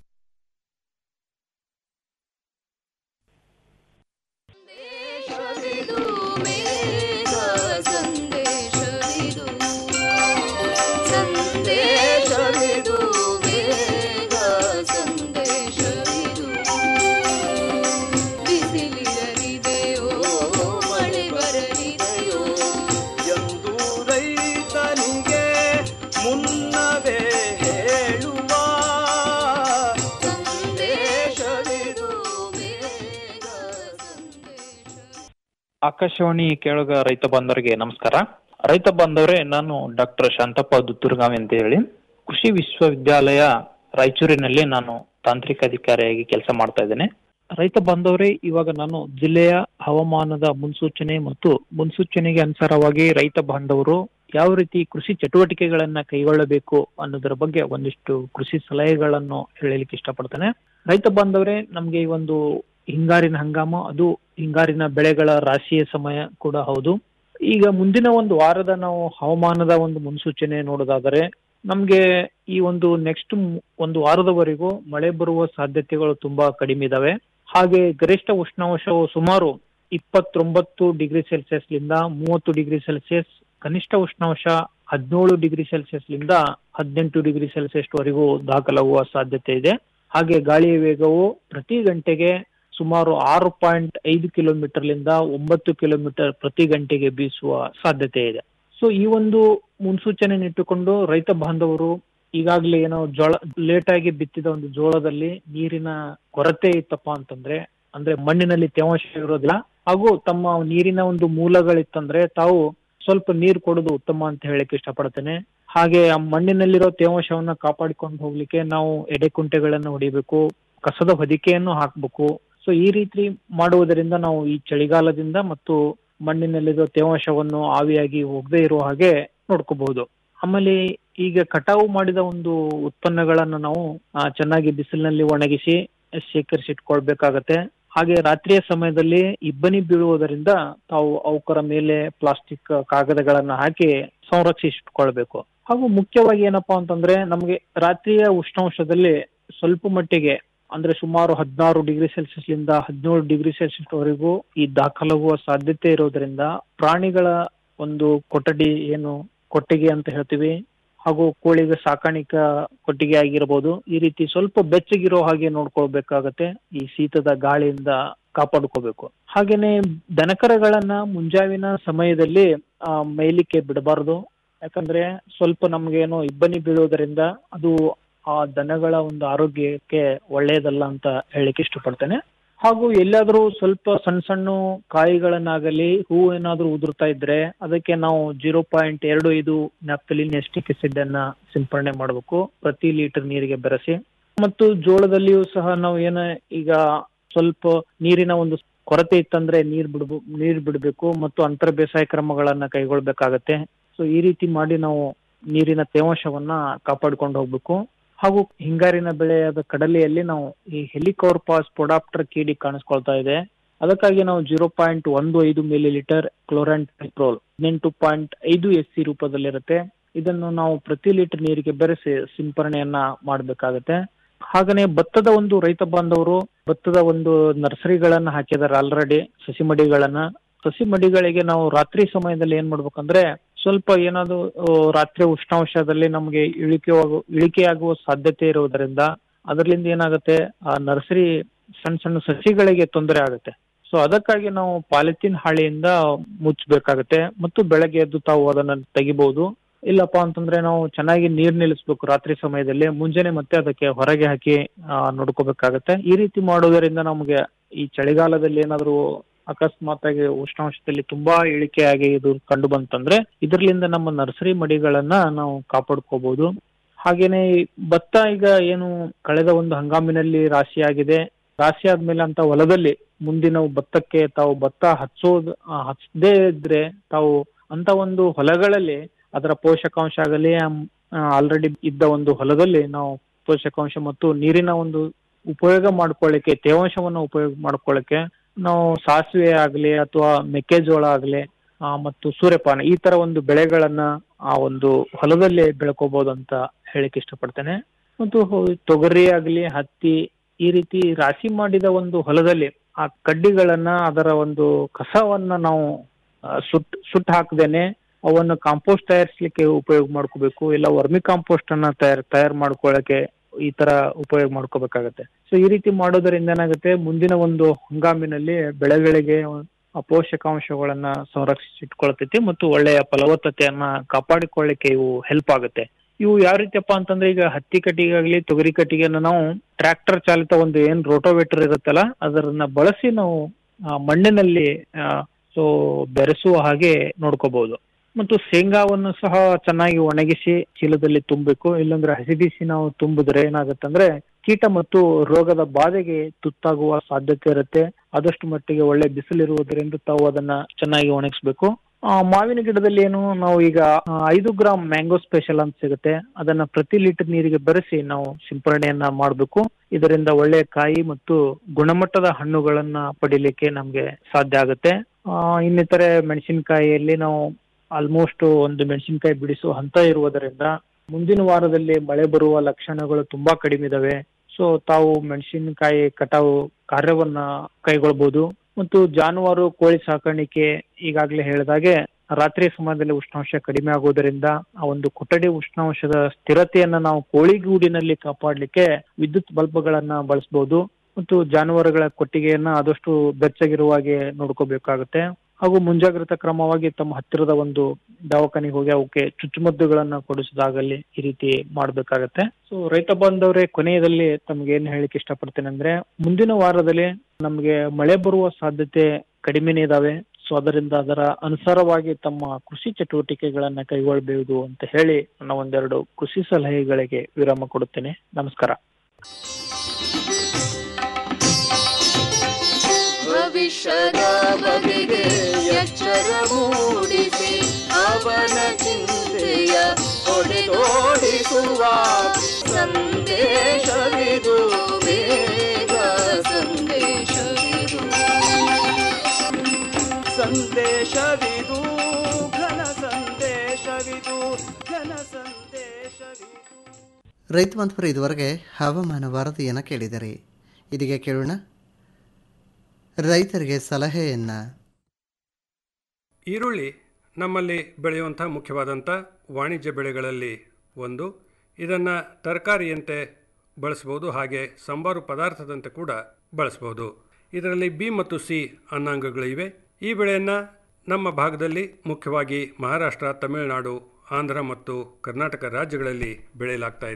ಎಂದು ರೈತನಿಗೆ ಮುನ್ನವೇ ಹೇಳುವ ಸಂದೇಶವಿದು ಆಕಾಶವಾಣಿ ಕೇಳುಗ ರೈತ ಬಾಂಧವರಿಗೆ ನಮಸ್ಕಾರ ರೈತ ಬಾಂಧವರೇ ನಾನು ಡಾಕ್ಟರ್ ಶಾಂತಪ್ಪ ದುತ್ತುರ್ಗಾವಿ ಅಂತ ಹೇಳಿ ಕೃಷಿ ವಿಶ್ವವಿದ್ಯಾಲಯ ರಾಯಚೂರಿನಲ್ಲಿ ನಾನು ತಾಂತ್ರಿಕ ಅಧಿಕಾರಿಯಾಗಿ ಕೆಲಸ ಮಾಡ್ತಾ ಇದ್ದೇನೆ ರೈತ ಬಾಂಧವರೇ ಇವಾಗ ನಾನು ಜಿಲ್ಲೆಯ ಹವಾಮಾನದ ಮುನ್ಸೂಚನೆ ಮತ್ತು ಮುನ್ಸೂಚನೆಗೆ ಅನುಸಾರವಾಗಿ ರೈತ ಬಾಂಧವರು ಯಾವ ರೀತಿ ಕೃಷಿ ಚಟುವಟಿಕೆಗಳನ್ನ ಕೈಗೊಳ್ಳಬೇಕು ಅನ್ನೋದರ ಬಗ್ಗೆ ಒಂದಿಷ್ಟು ಕೃಷಿ ಸಲಹೆಗಳನ್ನು ಹೇಳಲಿಕ್ಕೆ ಇಷ್ಟಪಡ್ತೇನೆ ರೈತ ಬಾಂಧವರೇ ನಮ್ಗೆ ಈ ಒಂದು ಹಿಂಗಾರಿನ ಹಂಗಾಮ ಅದು ಹಿಂಗಾರಿನ ಬೆಳೆಗಳ ರಾಶಿಯ ಸಮಯ ಕೂಡ ಹೌದು ಈಗ ಮುಂದಿನ ಒಂದು ವಾರದ ನಾವು ಹವಾಮಾನದ ಒಂದು ಮುನ್ಸೂಚನೆ ನೋಡೋದಾದರೆ ನಮ್ಗೆ ಈ ಒಂದು ನೆಕ್ಸ್ಟ್ ಒಂದು ವಾರದವರೆಗೂ ಮಳೆ ಬರುವ ಸಾಧ್ಯತೆಗಳು ತುಂಬಾ ಕಡಿಮೆ ಇದಾವೆ ಹಾಗೆ ಗರಿಷ್ಠ ಉಷ್ಣಾಂಶವು ಸುಮಾರು ಇಪ್ಪತ್ತೊಂಬತ್ತು ಡಿಗ್ರಿ ಸೆಲ್ಸಿಯಸ್ ಲಿಂದ ಮೂವತ್ತು ಡಿಗ್ರಿ ಸೆಲ್ಸಿಯಸ್ ಕನಿಷ್ಠ ಉಷ್ಣಾಂಶ ಹದಿನೇಳು ಡಿಗ್ರಿ ಸೆಲ್ಸಿಯಸ್ ಲಿಂದ ಹದಿನೆಂಟು ಡಿಗ್ರಿ ಸೆಲ್ಸಿಯಸ್ ವರೆಗೂ ದಾಖಲಾಗುವ ಸಾಧ್ಯತೆ ಇದೆ ಹಾಗೆ ಗಾಳಿಯ ವೇಗವು ಪ್ರತಿ ಗಂಟೆಗೆ ಸುಮಾರು ಆರು ಪಾಯಿಂಟ್ ಐದು ಕಿಲೋಮೀಟರ್ ಲಿಂದ ಒಂಬತ್ತು ಕಿಲೋಮೀಟರ್ ಪ್ರತಿ ಗಂಟೆಗೆ ಬೀಸುವ ಸಾಧ್ಯತೆ ಇದೆ ಸೊ ಈ ಒಂದು ಮುನ್ಸೂಚನೆ ಇಟ್ಟುಕೊಂಡು ರೈತ ಬಾಂಧವರು ಈಗಾಗಲೇ ಏನೋ ಜೋಳ ಲೇಟ್ ಆಗಿ ಬಿತ್ತಿದ ಒಂದು ಜೋಳದಲ್ಲಿ ನೀರಿನ ಕೊರತೆ ಇತ್ತಪ್ಪ ಅಂತಂದ್ರೆ ಅಂದ್ರೆ ಮಣ್ಣಿನಲ್ಲಿ ತೇವಾಂಶ ಇರೋದಿಲ್ಲ ಹಾಗೂ ತಮ್ಮ ನೀರಿನ ಒಂದು ಮೂಲಗಳಿತ್ತಂದ್ರೆ ತಾವು ಸ್ವಲ್ಪ ನೀರು ಕೊಡೋದು ಉತ್ತಮ ಅಂತ ಹೇಳಕ್ ಇಷ್ಟಪಡ್ತೇನೆ ಹಾಗೆ ಆ ಮಣ್ಣಿನಲ್ಲಿರೋ ತೇವಾಂಶವನ್ನ ಕಾಪಾಡಿಕೊಂಡು ಹೋಗ್ಲಿಕ್ಕೆ ನಾವು ಎಡೆಕುಂಟೆಗಳನ್ನು ಹೊಡಿಬೇಕು ಕಸದ ಹೊದಿಕೆಯನ್ನು ಹಾಕ್ಬೇಕು ಸೊ ಈ ರೀತಿ ಮಾಡುವುದರಿಂದ ನಾವು ಈ ಚಳಿಗಾಲದಿಂದ ಮತ್ತು ಮಣ್ಣಿನಲ್ಲಿರೋ ತೇವಾಂಶವನ್ನು ಆವಿಯಾಗಿ ಹೋಗದೆ ಇರುವ ಹಾಗೆ ನೋಡ್ಕೋಬಹುದು ಆಮೇಲೆ ಈಗ ಕಟಾವು ಮಾಡಿದ ಒಂದು ಉತ್ಪನ್ನಗಳನ್ನು ನಾವು ಆ, ಚೆನ್ನಾಗಿ ಬಿಸಿಲಿನಲ್ಲಿ ಒಣಗಿಸಿ ಶೇಖರಿಸಿಟ್ಕೊಳ್ಬೇಕಾಗತ್ತೆ ಹಾಗೆ ರಾತ್ರಿಯ ಸಮಯದಲ್ಲಿ ಇಬ್ಬನಿ ಬೀಳುವುದರಿಂದ ತಾವು ಅವುಕರ ಮೇಲೆ ಪ್ಲಾಸ್ಟಿಕ್ ಕಾಗದಗಳನ್ನ ಹಾಕಿ ಸಂರಕ್ಷಿಸಿಟ್ಕೊಳ್ಬೇಕು ಹಾಗೂ ಮುಖ್ಯವಾಗಿ ಏನಪ್ಪಾ ಅಂತಂದ್ರೆ ನಮಗೆ ರಾತ್ರಿಯ ಉಷ್ಣಾಂಶದಲ್ಲಿ ಸ್ವಲ್ಪ ಮಟ್ಟಿಗೆ ಅಂದ್ರೆ ಸುಮಾರು ಹದಿನಾರು ಡಿಗ್ರಿ ಸೆಲ್ಸಿಯಸ್ ಲಿಂದ ಹದಿನೇಳು ಡಿಗ್ರಿ ಸೆಲ್ಸಿಯಸ್ ವರೆಗೂ ಈ ದಾಖಲಾಗುವ ಸಾಧ್ಯತೆ ಇರೋದ್ರಿಂದ ಪ್ರಾಣಿಗಳ ಒಂದು ಕೊಠಡಿ ಏನು ಕೊಟ್ಟಿಗೆ ಅಂತ ಹೇಳ್ತೀವಿ ಹಾಗೂ ಕೋಳಿಗೆ ಸಾಕಾಣಿಕಾ ಕೊಟ್ಟಿಗೆ ಆಗಿರ್ಬೋದು ಈ ರೀತಿ ಸ್ವಲ್ಪ ಬೆಚ್ಚಗಿರೋ ಹಾಗೆ ನೋಡ್ಕೊಳ್ಬೇಕಾಗತ್ತೆ ಈ ಶೀತದ ಗಾಳಿಯಿಂದ ಕಾಪಾಡ್ಕೋಬೇಕು ಹಾಗೇನೆ ದನಕರಗಳನ್ನ ಮುಂಜಾವಿನ ಸಮಯದಲ್ಲಿ ಆ, ಮೇಯ್ಲಿಕ್ಕೆ ಬಿಡಬಾರದು ಯಾಕಂದ್ರೆ ಸ್ವಲ್ಪ ನಮ್ಗೇನೋ ಇಬ್ಬನಿ ಬೀಳೋದರಿಂದ ಅದು ಆ ದನಗಳ ಒಂದು ಆರೋಗ್ಯಕ್ಕೆ ಒಳ್ಳೆಯದಲ್ಲ ಅಂತ ಹೇಳಲಿಕ್ಕೆ ಇಷ್ಟಪಡ್ತೇನೆ ಹಾಗೂ ಎಲ್ಲಾದ್ರೂ ಸ್ವಲ್ಪ ಸಣ್ಣ ಸಣ್ಣ ಕಾಯಿಗಳನ್ನಾಗಲಿ ಹೂ ಏನಾದ್ರೂ ಉದುರ್ತಾ ಇದ್ರೆ ಅದಕ್ಕೆ ನಾವು ಜೀರೋ ಪಾಯಿಂಟ್ ಎರಡು ಐದು ನ್ಯಾಪ್ತಲಿನ್ ಎಸ್ಟಿಕ್ ಆಸಿಡ್ ಅನ್ನ ಸಿಂಪರಣೆ ಮಾಡಬೇಕು ಪ್ರತಿ ಲೀಟರ್ ನೀರಿಗೆ ಬೆರೆಸಿ ಮತ್ತು ಜೋಳದಲ್ಲಿಯೂ ಸಹ ನಾವು ಏನ ಈಗ ಸ್ವಲ್ಪ ನೀರಿನ ಒಂದು ಕೊರತೆ ಇತ್ತಂದ್ರೆ ನೀರ್ ಬಿಡ್ಬೋ ನೀರ್ ಬಿಡಬೇಕು ಮತ್ತು ಅಂತರ ಬೇಸಾಯ ಕ್ರಮಗಳನ್ನ ಕೈಗೊಳ್ಬೇಕಾಗತ್ತೆ ಸೊ ಈ ರೀತಿ ಮಾಡಿ ನಾವು ನೀರಿನ ತೇವಾಂಶವನ್ನ ಕಾಪಾಡ್ಕೊಂಡು ಹೋಗ್ಬೇಕು ಹಾಗೂ ಹಿಂಗಾರಿನ ಬೆಳೆಯಾದ ಕಡಲೆಯಲ್ಲಿ ನಾವು ಈ ಹೆಲಿಕೋರ್ಪಾಸ್ ಪೊಡಾಪ್ಟರ್ ಕೀಡಿ ಕಾಣಿಸ್ಕೊಳ್ತಾ ಇದೆ ಅದಕ್ಕಾಗಿ ನಾವು ಜೀರೋ ಪಾಯಿಂಟ್ ಒಂದು ಐದು ಮಿಲಿ ಲೀಟರ್ ಕ್ಲೋರಾಂಟ್ ಪೆಟ್ರೋಲ್ ಹದಿನೆಂಟು ಪಾಯಿಂಟ್ ಐದು ಎಸ್ ಸಿ ರೂಪದಲ್ಲಿರುತ್ತೆ ಇದನ್ನು ನಾವು ಪ್ರತಿ ಲೀಟರ್ ನೀರಿಗೆ ಬೆರೆಸಿ ಸಿಂಪರಣೆಯನ್ನ ಮಾಡಬೇಕಾಗತ್ತೆ ಹಾಗನೇ ಭತ್ತದ ಒಂದು ರೈತ ಬಾಂಧವರು ಭತ್ತದ ಒಂದು ನರ್ಸರಿಗಳನ್ನ ಹಾಕಿದಾರೆ ಆಲ್ರೆಡಿ ಸಸಿ ಮಡಿಗಳನ್ನ ಸಸಿ ಮಡಿಗಳಿಗೆ ನಾವು ರಾತ್ರಿ ಸಮಯದಲ್ಲಿ ಏನ್ ಮಾಡ್ಬೇಕಂದ್ರೆ ಸ್ವಲ್ಪ ಏನಾದ್ರು ಆ, ರಾತ್ರಿ ಉಷ್ಣಾಂಶದಲ್ಲಿ ನಮಗೆ ಇಳಿಕೆ ಇಳಿಕೆಯಾಗುವ ಸಾಧ್ಯತೆ ಇರುವುದರಿಂದ ಅದರಿಂದ ಏನಾಗುತ್ತೆ ಆ ನರ್ಸರಿ ಸಣ್ಣ ಸಣ್ಣ ಸಸಿಗಳಿಗೆ ತೊಂದರೆ ಆಗುತ್ತೆ ಸೊ ಅದಕ್ಕಾಗಿ ನಾವು ಪಾಲಿಥಿನ್ ಹಾಳೆಯಿಂದ ಮುಚ್ಚಬೇಕಾಗತ್ತೆ ಮತ್ತು ಬೆಳಗ್ಗೆ ಎದ್ದು ತಾವು ಅದನ್ನ ತೆಗಿಬಹುದು ಇಲ್ಲಪ್ಪ ಅಂತಂದ್ರೆ ನಾವು ಚೆನ್ನಾಗಿ ನೀರ್ ನಿಲ್ಲಿಸ್ಬೇಕು ರಾತ್ರಿ ಸಮಯದಲ್ಲಿ ಮುಂಜಾನೆ ಮತ್ತೆ ಅದಕ್ಕೆ ಹೊರಗೆ ಹಾಕಿ ಆ, ನೋಡ್ಕೋಬೇಕಾಗತ್ತೆ ಈ ರೀತಿ ಮಾಡೋದರಿಂದ ನಮಗೆ ಈ ಚಳಿಗಾಲದಲ್ಲಿ ಏನಾದ್ರು ಅಕಸ್ಮಾತ್ ಆಗಿ ಉಷ್ಣಾಂಶದಲ್ಲಿ ತುಂಬಾ ಇಳಿಕೆಯಾಗಿ ಇದು ಕಂಡು ಬಂತಂದ್ರೆ ಇದರಿಂದ ನಮ್ಮ ನರ್ಸರಿ ಮಡಿಗಳನ್ನ ನಾವು ಕಾಪಾಡ್ಕೋಬಹುದು ಹಾಗೇನೆ ಈ ಭತ್ತ ಈಗ ಏನು ಕಳೆದ ಒಂದು ಹಂಗಾಮಿನಲ್ಲಿ ರಾಶಿಯಾಗಿದೆ ರಾಶಿ ಆದ್ಮೇಲೆ ಅಂತ ಹೊಲದಲ್ಲಿ ಮುಂದಿನ ಭತ್ತಕ್ಕೆ ತಾವು ಭತ್ತ ಹಚ್ಚೋದ್ ಆ, ಹಚ್ಚದೇ ಇದ್ರೆ ತಾವು ಅಂತ ಒಂದು ಹೊಲಗಳಲ್ಲಿ ಅದರ ಪೋಷಕಾಂಶ ಆಗಲಿ ಆಲ್ರೆಡಿ ಇದ್ದ ಒಂದು ಹೊಲದಲ್ಲಿ ನಾವು ಪೋಷಕಾಂಶ ಮತ್ತು ನೀರಿನ ಒಂದು ಉಪಯೋಗ ಮಾಡ್ಕೊಳ್ಳಿಕ್ಕೆ ತೇವಾಂಶವನ್ನು ಉಪಯೋಗ ಮಾಡ್ಕೊಳ್ಳಿಕ್ಕೆ ನಾವು ಸಾಸಿವೆ ಆಗ್ಲಿ ಅಥವಾ ಮೆಕ್ಕೆಜೋಳ ಆಗ್ಲಿ ಆ, ಮತ್ತು ಸೂರ್ಯಪಾನ ಈ ತರ ಒಂದು ಬೆಳೆಗಳನ್ನ ಆ ಒಂದು ಹೊಲದಲ್ಲಿ ಬೆಳ್ಕೋಬಹುದು ಅಂತ ಹೇಳಿಕ್ ಇಷ್ಟಪಡ್ತೇನೆ ಮತ್ತು ಹೊ- ತೊಗರಿ ಆಗ್ಲಿ ಹತ್ತಿ ಈ ರೀತಿ ರಾಶಿ ಮಾಡಿದ ಒಂದು ಹೊಲದಲ್ಲಿ ಆ ಕಡ್ಡಿಗಳನ್ನ ಅದರ ಒಂದು ಕಸವನ್ನ ನಾವು ಆ, ಸುಟ್ ಸುಟ್ಟು ಹಾಕದೇನೆ ಅವನ್ನು ಕಾಂಪೋಸ್ಟ್ ತಯಾರಿಸ್ಲಿಕ್ಕೆ ಉಪಯೋಗ ಮಾಡ್ಕೋಬೇಕು ಇಲ್ಲ ವರ್ಮಿ ಕಾಂಪೋಸ್ಟ್ ಅನ್ನ ತಯಾರ್ ತಯಾರು ಮಾಡ್ಕೊಳ್ಳಕ್ಕೆ ಈ ತರ ಉಪಯೋಗ ಮಾಡ್ಕೋಬೇಕಾಗತ್ತೆ ಸೊ ಈ ರೀತಿ ಮಾಡೋದರಿಂದ ಏನಾಗುತ್ತೆ ಮುಂದಿನ ಒಂದು ಹಂಗಾಮಿನಲ್ಲಿ ಬೆಳೆಗಳಿಗೆ ಆ ಪೋಷಕಾಂಶಗಳನ್ನ ಸಂರಕ್ಷಿಸಿಟ್ಕೊಳ್ತೈತಿ ಮತ್ತು ಒಳ್ಳೆಯ ಫಲವತ್ತತೆಯನ್ನ ಕಾಪಾಡಿಕೊಳ್ಳಿಕ್ಕೆ ಇವು ಹೆಲ್ಪ್ ಆಗುತ್ತೆ ಇವು ಯಾವ ರೀತಿಯಪ್ಪ ಅಂತಂದ್ರೆ ಈಗ ಹತ್ತಿ ಕಟ್ಟಿಗೆ ಆಗ್ಲಿ ತೊಗರಿ ಕಟ್ಟಿಗೆನ ನಾವು ಟ್ರ್ಯಾಕ್ಟರ್ ಚಾಲಿತ ಒಂದು ಏನ್ ರೋಟೋವೇಟರ್ ಇರುತ್ತಲ್ಲ ಅದನ್ನ ಬಳಸಿ ನಾವು ಆ, ಮಣ್ಣಿನಲ್ಲಿ ಸೊ ಬೆರೆಸುವ ಹಾಗೆ ನೋಡ್ಕೋಬಹುದು ಮತ್ತು ಶೇಂಗಾವನ್ನು ಸಹ ಚೆನ್ನಾಗಿ ಒಣಗಿಸಿ ಚೀಲದಲ್ಲಿ ತುಂಬಬೇಕು ಇಲ್ಲಾಂದ್ರೆ ಹಸಿ ಬಿಸಿ ನಾವು ತುಂಬಿದ್ರೆ ಏನಾಗುತ್ತಂದ್ರೆ ಕೀಟ ಮತ್ತು ರೋಗದ ಬಾಧೆಗೆ ತುತ್ತಾಗುವ ಸಾಧ್ಯತೆ ಇರುತ್ತೆ ಆದಷ್ಟು ಮಟ್ಟಿಗೆ ಒಳ್ಳೆ ಬಿಸಿಲಿರುವುದರಿಂದ ತಾವು ಅದನ್ನ ಚೆನ್ನಾಗಿ ಒಣಗಿಸ್ಬೇಕು ಆ, ಮಾವಿನ ಗಿಡದಲ್ಲಿ ಏನು ನಾವು ಈಗ ಆ, ಐದು ಗ್ರಾಮ್ ಮ್ಯಾಂಗೋ ಸ್ಪೆಷಲ್ ಅಂತ ಸಿಗುತ್ತೆ ಅದನ್ನ ಪ್ರತಿ ಲೀಟರ್ ನೀರಿಗೆ ಬೆರೆಸಿ ನಾವು ಸಿಂಪರಣೆಯನ್ನ ಮಾಡಬೇಕು ಇದರಿಂದ ಒಳ್ಳೆಯ ಕಾಯಿ ಮತ್ತು ಗುಣಮಟ್ಟದ ಹಣ್ಣುಗಳನ್ನ ಪಡಿಲಿಕ್ಕೆ ನಮ್ಗೆ ಸಾಧ್ಯ ಆಗುತ್ತೆ ಆ, ಇನ್ನಿತರೆ ಮೆಣಸಿನಕಾಯಿಯಲ್ಲಿ ನಾವು ಆಲ್ಮೋಸ್ಟ್ ಒಂದು ಮೆಣಸಿನಕಾಯಿ ಬಿಡಿಸುವ ಹಂತ ಇರುವುದರಿಂದ ಮುಂದಿನ ವಾರದಲ್ಲಿ ಮಳೆ ಬರುವ ಲಕ್ಷಣಗಳು ತುಂಬಾ ಕಡಿಮೆ ಇದಾವೆ ಸೊ ತಾವು ಮೆಣಸಿನಕಾಯಿ ಕಟಾವು ಕಾರ್ಯವನ್ನ ಕೈಗೊಳ್ಬಹುದು ಮತ್ತು ಜಾನುವಾರು ಕೋಳಿ ಸಾಕಾಣಿಕೆ ಈಗಾಗಲೇ ಹೇಳಿದಾಗೆ ರಾತ್ರಿ ಸಮಯದಲ್ಲಿ ಉಷ್ಣಾಂಶ ಕಡಿಮೆ ಆಗುವುದರಿಂದ ಆ ಒಂದು ಕೊಠಡಿ ಉಷ್ಣಾಂಶದ ಸ್ಥಿರತೆಯನ್ನ ನಾವು ಕೋಳಿಗೂಡಿನಲ್ಲಿ ಕಾಪಾಡಲಿಕ್ಕೆ ವಿದ್ಯುತ್ ಬಲ್ಬ್ಗಳನ್ನ ಬಳಸಬಹುದು ಮತ್ತು ಜಾನುವಾರುಗಳ ಕೊಟ್ಟಿಗೆಯನ್ನ ಆದಷ್ಟು ಬೆಚ್ಚಗಿರುವ ಹಾಗೆ ನೋಡ್ಕೋಬೇಕಾಗುತ್ತೆ ಹಾಗೂ ಮುಂಜಾಗ್ರತಾ ಕ್ರಮವಾಗಿ ತಮ್ಮ ಹತ್ತಿರದ ಒಂದು ದವಾಖಾನೆಗೆ ಹೋಗಿ ಅವಕ್ಕೆ ಚುಚ್ಚುಮದ್ದುಗಳನ್ನ ಕೊಡಿಸೋದಾಗಲಿ ಈ ರೀತಿ ಮಾಡ್ಬೇಕಾಗತ್ತೆ ಸೊ ರೈತ ಬಾಂಧವರೇ ಕೊನೆಯದಲ್ಲಿ ತಮ್ಗೆ ಏನ್ ಹೇಳಿಕ್ ಇಷ್ಟಪಡ್ತೇನೆ ಅಂದ್ರೆ ಮುಂದಿನ ವಾರದಲ್ಲಿ ನಮ್ಗೆ ಮಳೆ ಬರುವ ಸಾಧ್ಯತೆ ಕಡಿಮೆನೇ ಇದಾವೆ ಸೊ ಅದರಿಂದ ಅದರ ಅನುಸಾರವಾಗಿ ತಮ್ಮ ಕೃಷಿ ಚಟುವಟಿಕೆಗಳನ್ನ ಕೈಗೊಳ್ಳಬಹುದು ಅಂತ ಹೇಳಿ ನನ್ನ ಒಂದೆರಡು ಕೃಷಿ ಸಲಹೆಗಳಿಗೆ ವಿರಾಮ ಕೊಡುತ್ತೇನೆ ನಮಸ್ಕಾರ ಭವಿಷ್ಯದ ಬಗೆಗೆ ಎಚ್ಚರ ಮೂಡಿಸಿ ಅವನ ಚಿಂತೆಯ ಹೊಡೆದೋಡಿಸುವ ಸಂದೇಶವಿದು ಬೇಗ ಸಂದೇಶವಿದು ಸಂದೇಶವಿದು ಘನ ಸಂದೇಶವಿದು ಘನ ಸಂದೇಶವಿದು ರೈತ ಬಾಂಧವರು ಇದುವರೆಗೆ ಹವಾಮಾನ ವರದಿಯನ್ನು ಕೇಳಿದರೆ ಇದೀಗ ಕೇಳೋಣ ರೈತರಿಗೆ ಸಲಹೆಯನ್ನು ಈರುಳ್ಳಿ ನಮ್ಮಲ್ಲಿ ಬೆಳೆಯುವಂಥ ಮುಖ್ಯವಾದಂಥ ವಾಣಿಜ್ಯ ಬೆಳೆಗಳಲ್ಲಿ ಒಂದು ಇದನ್ನು ತರಕಾರಿಯಂತೆ ಬಳಸ್ಬೋದು ಹಾಗೆ ಸಂಬಾರು ಪದಾರ್ಥದಂತೆ ಕೂಡ ಬಳಸ್ಬೋದು ಇದರಲ್ಲಿ ಬಿ ಮತ್ತು ಸಿ ಅನ್ನಾಂಗಗಳಿವೆ ಈ ಬೆಳೆಯನ್ನು ನಮ್ಮ ಭಾಗದಲ್ಲಿ ಮುಖ್ಯವಾಗಿ ಮಹಾರಾಷ್ಟ್ರ ತಮಿಳುನಾಡು ಆಂಧ್ರ ಮತ್ತು ಕರ್ನಾಟಕ ರಾಜ್ಯಗಳಲ್ಲಿ ಬೆಳೆಯಲಾಗ್ತಾ ಇದೆ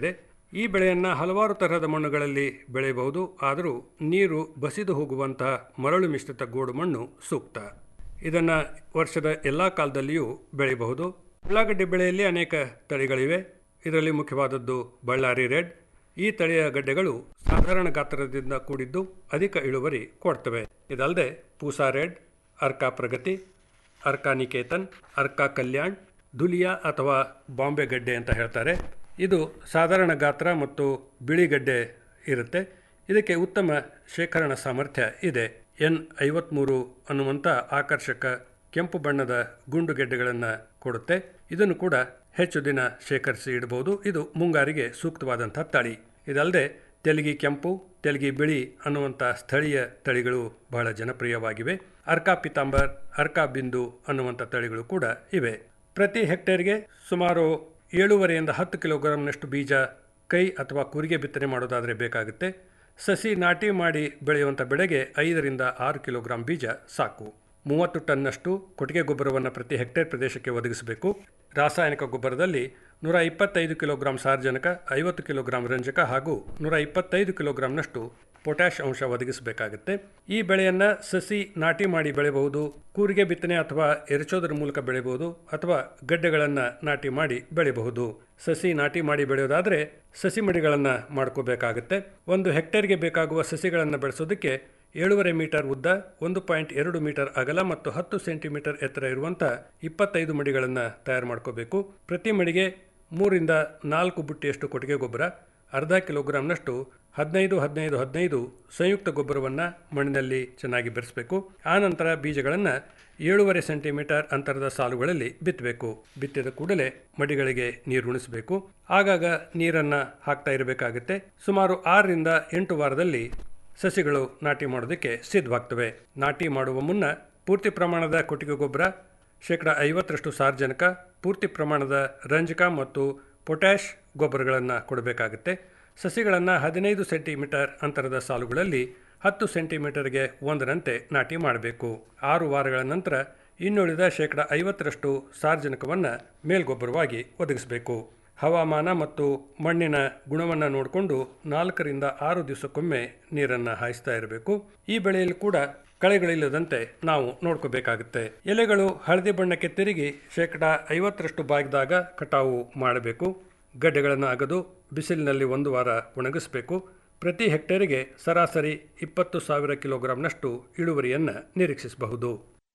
ಈ ಬೆಳೆಯನ್ನು ಹಲವಾರು ತರಹದ ಮಣ್ಣುಗಳಲ್ಲಿ ಬೆಳೆಯಬಹುದು ಆದರೂ ನೀರು ಬಸಿದು ಹೋಗುವಂತಹ ಮರಳು ಮಿಶ್ರಿತ ಗೋಡು ಮಣ್ಣು ಸೂಕ್ತ ಇದನ್ನು ವರ್ಷದ ಎಲ್ಲ ಕಾಲದಲ್ಲಿಯೂ ಬೆಳೆಯಬಹುದು ಉಳ್ಳಾಗಡ್ಡಿ ಬೆಳೆಯಲ್ಲಿ ಅನೇಕ ತಳಿಗಳಿವೆ ಇದರಲ್ಲಿ ಮುಖ್ಯವಾದದ್ದು ಬಳ್ಳಾರಿ ರೆಡ್ ಈ ತಳಿಯ ಗಡ್ಡೆಗಳು ಸಾಧಾರಣ ಗಾತ್ರದಿಂದ ಕೂಡಿದ್ದು ಅಧಿಕ ಇಳುವರಿ ಕೊಡ್ತವೆ ಇದಲ್ಲದೆ ಪೂಸಾ ರೆಡ್ ಅರ್ಕಾ ಪ್ರಗತಿ ಅರ್ಕಾ ನಿಕೇತನ್ ಅರ್ಕಾ ಕಲ್ಯಾಣ್ ದುಲಿಯಾ ಅಥವಾ ಬಾಂಬೆ ಗಡ್ಡೆ ಅಂತ ಹೇಳ್ತಾರೆ ಇದು ಸಾಧಾರಣ ಗಾತ್ರ ಮತ್ತು ಬಿಳಿ ಗಡ್ಡೆ ಇರುತ್ತೆ ಇದಕ್ಕೆ ಉತ್ತಮ ಶೇಖರಣಾ ಸಾಮರ್ಥ್ಯ ಇದೆ ಎನ್ ಐವತ್ಮೂರು ಅನ್ನುವಂಥ ಆಕರ್ಷಕ ಕೆಂಪು ಬಣ್ಣದ ಗುಂಡು ಗೆಡ್ಡೆಗಳನ್ನು ಕೊಡುತ್ತೆ ಇದನ್ನು ಕೂಡ ಹೆಚ್ಚು ದಿನ ಶೇಖರಿಸಿ ಇಡಬಹುದು ಇದು ಮುಂಗಾರಿಗೆ ಸೂಕ್ತವಾದಂಥ ತಳಿ ಇದಲ್ಲದೆ ತೆಲಗಿ ಕೆಂಪು ತೆಲಗಿ ಬಿಳಿ ಅನ್ನುವಂಥ ಸ್ಥಳೀಯ ತಳಿಗಳು ಬಹಳ ಜನಪ್ರಿಯವಾಗಿವೆ ಅರ್ಕಾ ಪಿತಾಂಬರ್ ಅರ್ಕಾ ಬಿಂದು ಅನ್ನುವಂಥ ತಳಿಗಳು ಕೂಡ ಇವೆ ಪ್ರತಿ ಹೆಕ್ಟೇರ್ಗೆ ಸುಮಾರು ಏಳೂವರೆಯಿಂದ ಹತ್ತು ಕಿಲೋಗ್ರಾಂನಷ್ಟು ಬೀಜ ಕೈ ಅಥವಾ ಕೂರಿಗೆ ಬಿತ್ತನೆ ಮಾಡೋದಾದರೆ ಬೇಕಾಗುತ್ತೆ ಸಸಿ ನಾಟಿ ಮಾಡಿ ಬೆಳೆಯುವಂಥ ಬೆಳೆಗೆ ಐದರಿಂದ ಆರು ಕಿಲೋಗ್ರಾಂ ಬೀಜ ಸಾಕು ಮೂವತ್ತು ಟನ್ನಷ್ಟು ಕೊಟ್ಟಿಗೆ ಗೊಬ್ಬರವನ್ನು ಪ್ರತಿ ಹೆಕ್ಟೇರ್ ಪ್ರದೇಶಕ್ಕೆ ಒದಗಿಸಬೇಕು ರಾಸಾಯನಿಕ ಗೊಬ್ಬರದಲ್ಲಿ ನೂರ ಇಪ್ಪತ್ತೈದು ಕಿಲೋಗ್ರಾಂ ಸಾರಜನಕ ಐವತ್ತು ಕಿಲೋಗ್ರಾಂ ರಂಜಕ ಹಾಗೂ ನೂರ ಇಪ್ಪತ್ತೈದು ಕಿಲೋಗ್ರಾಂನಷ್ಟು ಪೊಟ್ಯಾಷ್ ಅಂಶ ಒದಗಿಸಬೇಕಾಗುತ್ತೆ ಈ ಬೆಳೆಯನ್ನು ಸಸಿ ನಾಟಿ ಮಾಡಿ ಬೆಳೆಯಬಹುದು ಕೂರಿಗೆ ಬಿತ್ತನೆ ಅಥವಾ ಎರಚೋದರ ಮೂಲಕ ಬೆಳೆಯಬಹುದು ಅಥವಾ ಗಡ್ಡೆಗಳನ್ನು ನಾಟಿ ಮಾಡಿ ಬೆಳೆಯಬಹುದು ಸಸಿ ನಾಟಿ ಮಾಡಿ ಬೆಳೆಯೋದಾದರೆ ಸಸಿ ಮಡಿಗಳನ್ನು ಮಾಡ್ಕೋಬೇಕಾಗುತ್ತೆ ಒಂದು ಹೆಕ್ಟೇರ್ಗೆ ಬೇಕಾಗುವ ಸಸಿಗಳನ್ನು ಬೆಳೆಸೋದಕ್ಕೆ ಏಳೂವರೆ ಮೀಟರ್ ಉದ್ದ ಒಂದು ಪಾಯಿಂಟ್ ಎರಡು ಮೀಟರ್ ಅಗಲ ಮತ್ತು ಹತ್ತು ಸೆಂಟಿಮೀಟರ್ ಎತ್ತರ ಇರುವಂಥ ಇಪ್ಪತ್ತೈದು ಮಡಿಗಳನ್ನು ತಯಾರು ಮಾಡ್ಕೋಬೇಕು ಪ್ರತಿ ಮಡಿಗೆ ಮೂರಿಂದ ನಾಲ್ಕು ಬುಟ್ಟಿಯಷ್ಟು ಕೊಟ್ಟಿಗೆ ಗೊಬ್ಬರ ಅರ್ಧ ಕಿಲೋಗ್ರಾಂನಷ್ಟು ಹದಿನೈದು ಹದಿನೈದು ಹದಿನೈದು ಸಂಯುಕ್ತ ಗೊಬ್ಬರವನ್ನು ಮಣ್ಣಿನಲ್ಲಿ ಚೆನ್ನಾಗಿ ಬೆರೆಸಬೇಕು ಆನಂತರ ಬೀಜಗಳನ್ನು ಏಳೂವರೆ ಸೆಂಟಿಮೀಟರ್ ಅಂತರದ ಸಾಲುಗಳಲ್ಲಿ ಬಿತ್ತಬೇಕು ಬಿತ್ತಿದ ಕೂಡಲೇ ಮಡಿಗಳಿಗೆ ನೀರು ಉಣಿಸಬೇಕು ಆಗಾಗ ನೀರನ್ನು ಹಾಕ್ತಾ ಇರಬೇಕಾಗುತ್ತೆ ಸುಮಾರು ಆರರಿಂದ ಎಂಟು ವಾರದಲ್ಲಿ ಸಸಿಗಳು ನಾಟಿ ಮಾಡೋದಕ್ಕೆ ಸಿದ್ಧವಾಗ್ತವೆ ನಾಟಿ ಮಾಡುವ ಮುನ್ನ ಪೂರ್ತಿ ಪ್ರಮಾಣದ ಕೊಟ್ಟಿಗೆ ಗೊಬ್ಬರ ಶೇಕಡ ಐವತ್ತರಷ್ಟು ಸಾರ್ವಜನಿಕ ಪೂರ್ತಿ ಪ್ರಮಾಣದ ರಂಜಕ ಮತ್ತು ಪೊಟ್ಯಾಷ್ ಗೊಬ್ಬರಗಳನ್ನು ಕೊಡಬೇಕಾಗುತ್ತೆ ಸಸಿಗಳನ್ನು ಹದಿನೈದು ಸೆಂಟಿಮೀಟರ್ ಅಂತರದ ಸಾಲುಗಳಲ್ಲಿ ಹತ್ತು ಸೆಂಟಿಮೀಟರ್ಗೆ ಒಂದರಂತೆ ನಾಟಿ ಮಾಡಬೇಕು ಆರು ವಾರಗಳ ನಂತರ ಇನ್ನುಳಿದ ಶೇಕಡ ಐವತ್ತರಷ್ಟು ಸಾರ್ವಜನಿಕವನ್ನು ಮೇಲ್ಗೊಬ್ಬರವಾಗಿ ಒದಗಿಸಬೇಕು ಹವಾಮಾನ ಮತ್ತು ಮಣ್ಣಿನ ಗುಣವನ್ನು ನೋಡಿಕೊಂಡು ನಾಲ್ಕರಿಂದ ಆರು ದಿವಸಕ್ಕೊಮ್ಮೆ ನೀರನ್ನು ಹಾಯಿಸ್ತಾ ಇರಬೇಕು ಈ ಬೆಳೆಯಲ್ಲಿ ಕೂಡ ಕಳೆಗಳಿಲ್ಲದಂತೆ ನಾವು ನೋಡ್ಕೋಬೇಕಾಗುತ್ತೆ ಎಲೆಗಳು ಹಳದಿ ಬಣ್ಣಕ್ಕೆ ತಿರುಗಿ ಶೇಕಡ ಐವತ್ತರಷ್ಟು ಬಾಗಿದಾಗ ಕಟಾವು ಮಾಡಬೇಕು ಗಡ್ಡೆಗಳನ್ನು ಅಗದು ಬಿಸಿಲಿನಲ್ಲಿ ಒಂದು ವಾರ ಒಣಗಿಸಬೇಕು ಪ್ರತಿ ಹೆಕ್ಟೇರಿಗೆ ಸರಾಸರಿ ಇಪ್ಪತ್ತು ಸಾವಿರ ಕಿಲೋಗ್ರಾಂನಷ್ಟು ಇಳುವರಿಯನ್ನು ನಿರೀಕ್ಷಿಸಬಹುದು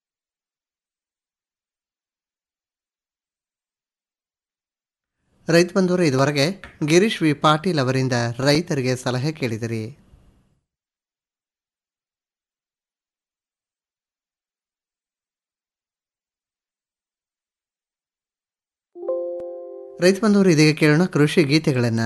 ರೈತ ಬಂಧುವರು ಇದುವರೆಗೆ ಗಿರೀಶ್ ವಿ ಪಾಟೀಲ್ ಅವರಿಂದ ರೈತರಿಗೆ ಸಲಹೆ ಕೇಳಿದಿರಿ ರೈತ ಬಂಧುವರು ಇದೀಗ ಕೇಳೋಣ ಕೃಷಿ ಗೀತೆಗಳನ್ನು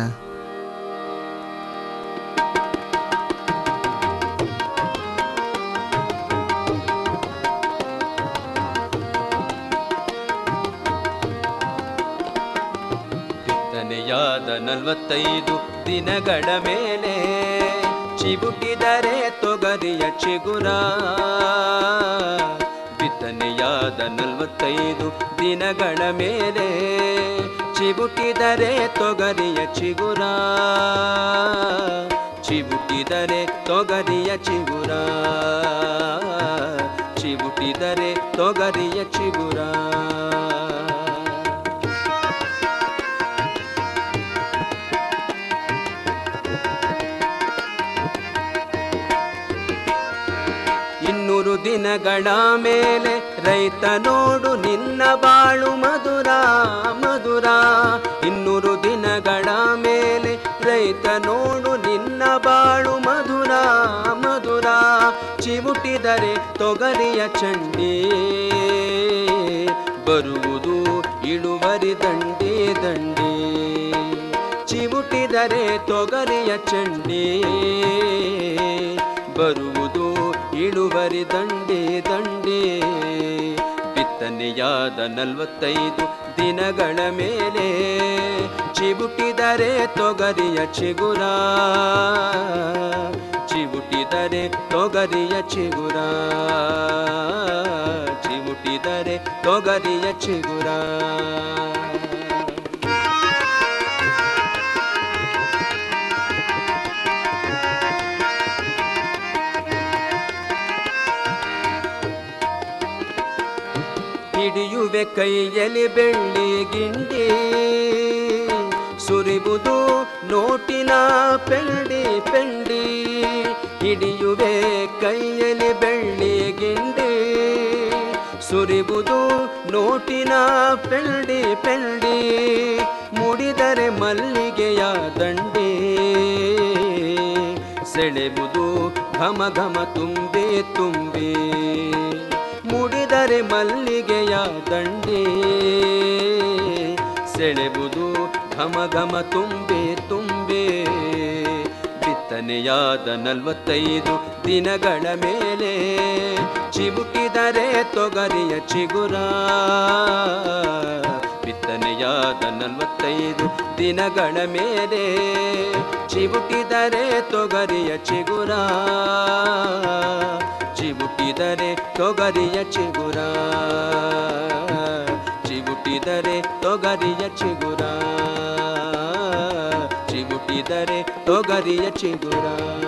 ಬಿತ್ತನೆಯಾದ ನಲವತ್ತೈದು ದಿನಗಳ ಮೇಲೆ ಚಿಬುಟಿದರೆ ತೊಗರಿಯ ಚಿಗುರ ಬಿತ್ತನೆಯಾದ ನಲವತ್ತೈದು ದಿನಗಳ ಮೇಲೆ ಚಿಬುಟಿದರೆ ತೊಗರಿಯ ಚಿಗುರ ಚಿಬುಟಿದರೆ ತೊಗರಿಯ ಚಿಗುರ ಚಿಬುಟಿದರೆ ತೊಗರಿಯ ಚಿಗುರ ಇನ್ನೂರು ದಿನಗಳ ಮೇಲೆ ರೈತ ನೋಡು ನಿನ್ನ ಬಾಳು ಮಧುರ ಮಧುರ ಇನ್ನೂರು ದಿನಗಳ ಮೇಲೆ ರೈತ ನೋಡು ನಿನ್ನ ಬಾಳು ಮಧುರ ಮಧುರ ಚಿವುಟಿದರೆ ತೊಗರಿಯ ಚಂಡಿ ಬರುವುದು ಇಳುವರಿ ದಂಡಿ ದಂಡಿ ಚಿವುಟಿದರೆ ತೊಗರಿಯ ಚಂಡಿ ಬರುವುದು ಇಳುವರಿ ದಂಡಿ ದಂಡಿ ಬಿತ್ತನೆಯಾದ ನಲವತ್ತೈದು ದಿನಗಳ ಮೇಲೆ ಚಿಬುಟಿದರೆ ತೊಗರಿಯ ಚಿಗುರ ಚಿಬುಟಿದರೆ ತೊಗರಿಯ ಚಿಗುರ ಚಿಬುಟಿದರೆ ತೊಗರಿಯ ಚಿಗುರ ಹಿಡಿಯುವೆ ಕೈಯಲ್ಲಿ ಬೆಳ್ಳಿ ಗಿಂಡಿ ಸುರಿಬುದು ನೋಟಿನ ಪೆಂಡಿ ಪೆಂಡಿ ಹಿಡಿಯುವೆ ಕೈಯಲ್ಲಿ ಬೆಳ್ಳಿ ಗಿಂಡಿ ಸುರಿಬುದು ನೋಟಿನ ಪೆಂಡಿ ಪೆಂಡಿ ಮುಡಿದರೆ ಮಲ್ಲಿಗೆಯ ದಂಡಿ ಸೆಳೆಬುದು ಘಮ ಘಮ ತುಂಬಿ ತುಂಬಿ ಮುಡಿದರೆ ಮಲ್ಲಿಗೆಯ ದಂಡಿ ಸೆಳೆಬುದು ಘಮ ಘಮ ತುಂಬಿ ತುಂಬಿ ಬಿತ್ತನೆಯಾದ ನಲವತ್ತೈದು ದಿನಗಳ ಮೇಲೆ ಚಿಬುಕಿದರೆ ತೊಗರಿಯ ಚಿಗುರ ಬಿತ್ತನೆಯಾದ ನಲವತ್ತೈದು ದಿನಗಳ ಮೇಲೆ ಚಿಬುಕಿದರೆ ತೊಗರಿಯ ಚಿಗುರ ಚಿಬುಕಿದರೆ ತೊಗರಿಯ ಚಿಗುರ ಚಿಬುಟಿದರೆ ತೊಗರಿಯ ಚಿಗುರ ಚಿಬುಟಿದರೆ ತೊಗರಿಯ ಚಿಗುರ